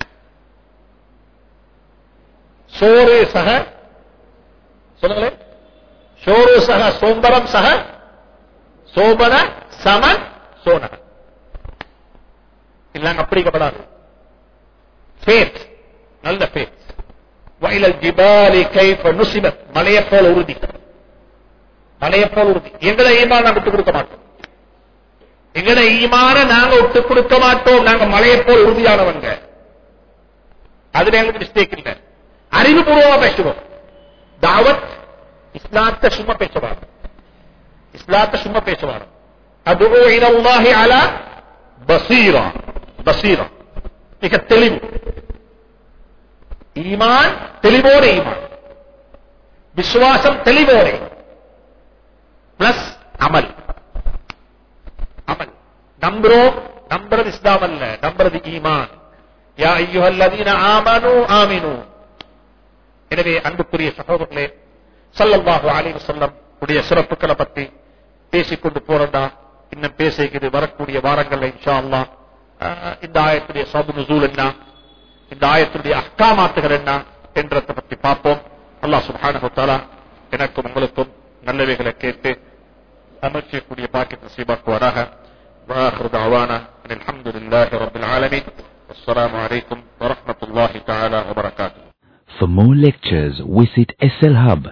சோறு சக சொல்லுங்களேன் சோறு சக சோம்பரம் சக சோபன சமன் சோனக இல்லாங்க அப்படிக்கப்படாது ஃபேத் நல்ல ஃபேத் வயலல் ஜிபாலி கைஃப நுசிபத் மலையை போல உறுதி மலையை போல உறுதி எங்களை ஈமான நாங்க விட்டுக் கொடுக்க மாட்டோம் எங்களை ஈமான நாங்க விட்டுக் கொடுக்க மாட்டோம் நாங்க மலையை போல உறுதியானவங்க அதுல எங்களுக்கு மிஸ்டேக் இல்ல அறிவுபூர்வமா பேசுவோம் தாவத் இஸ்லாத்தை சும்மா பேசுவார் இஸ்லாத்தை சும்மா பேசுவார் அதுவோ இனவுல்லாஹி அலா பசீரா பசீரா மிக தெளிவு ஈமான் தெளிவோடு ஈமான் விசுவாசம் தெளிவோடு பிளஸ் அமல் அமல் நம்புறோம் நம்புறது இஸ்லாம் அல்ல நம்புறது ஈமான் யா ஐயுஹல்லதீன ஆமனு ஆமினு எனவே அன்புக்குரிய சகோதரர்களே ஸல்லல்லாஹு அலைஹி வஸல்லம் உடைய சிறப்புகளை பத்தி பேசிக்கொண்டு போறதா இன்னும் பேசிக்கிறது வரக்கூடிய வாரங்கள்ல இன்ஷா அல்லாஹ் ஆஹ், இந்த ஆயத்துடைய சபு நுசூல் என்ன இந்த ஆயத்துடைய அஹ்காமாத்துகள் என்ன என்றதை பத்தி பார்ப்போம் அல்லாஹ் சுப்ஹானஹு வ தஆலா எனக்கும் உங்களுக்கும் நல்லவைகளை கேட்டு அமல் செய்யக்கூடிய பாக்கியத்தை நசீபாக்குவாராக وآخر دعوانا أن الحمد لله رب العالمين والسلام عليكم ورحمة الله تعالى وبركاته For more lectures, visit slhub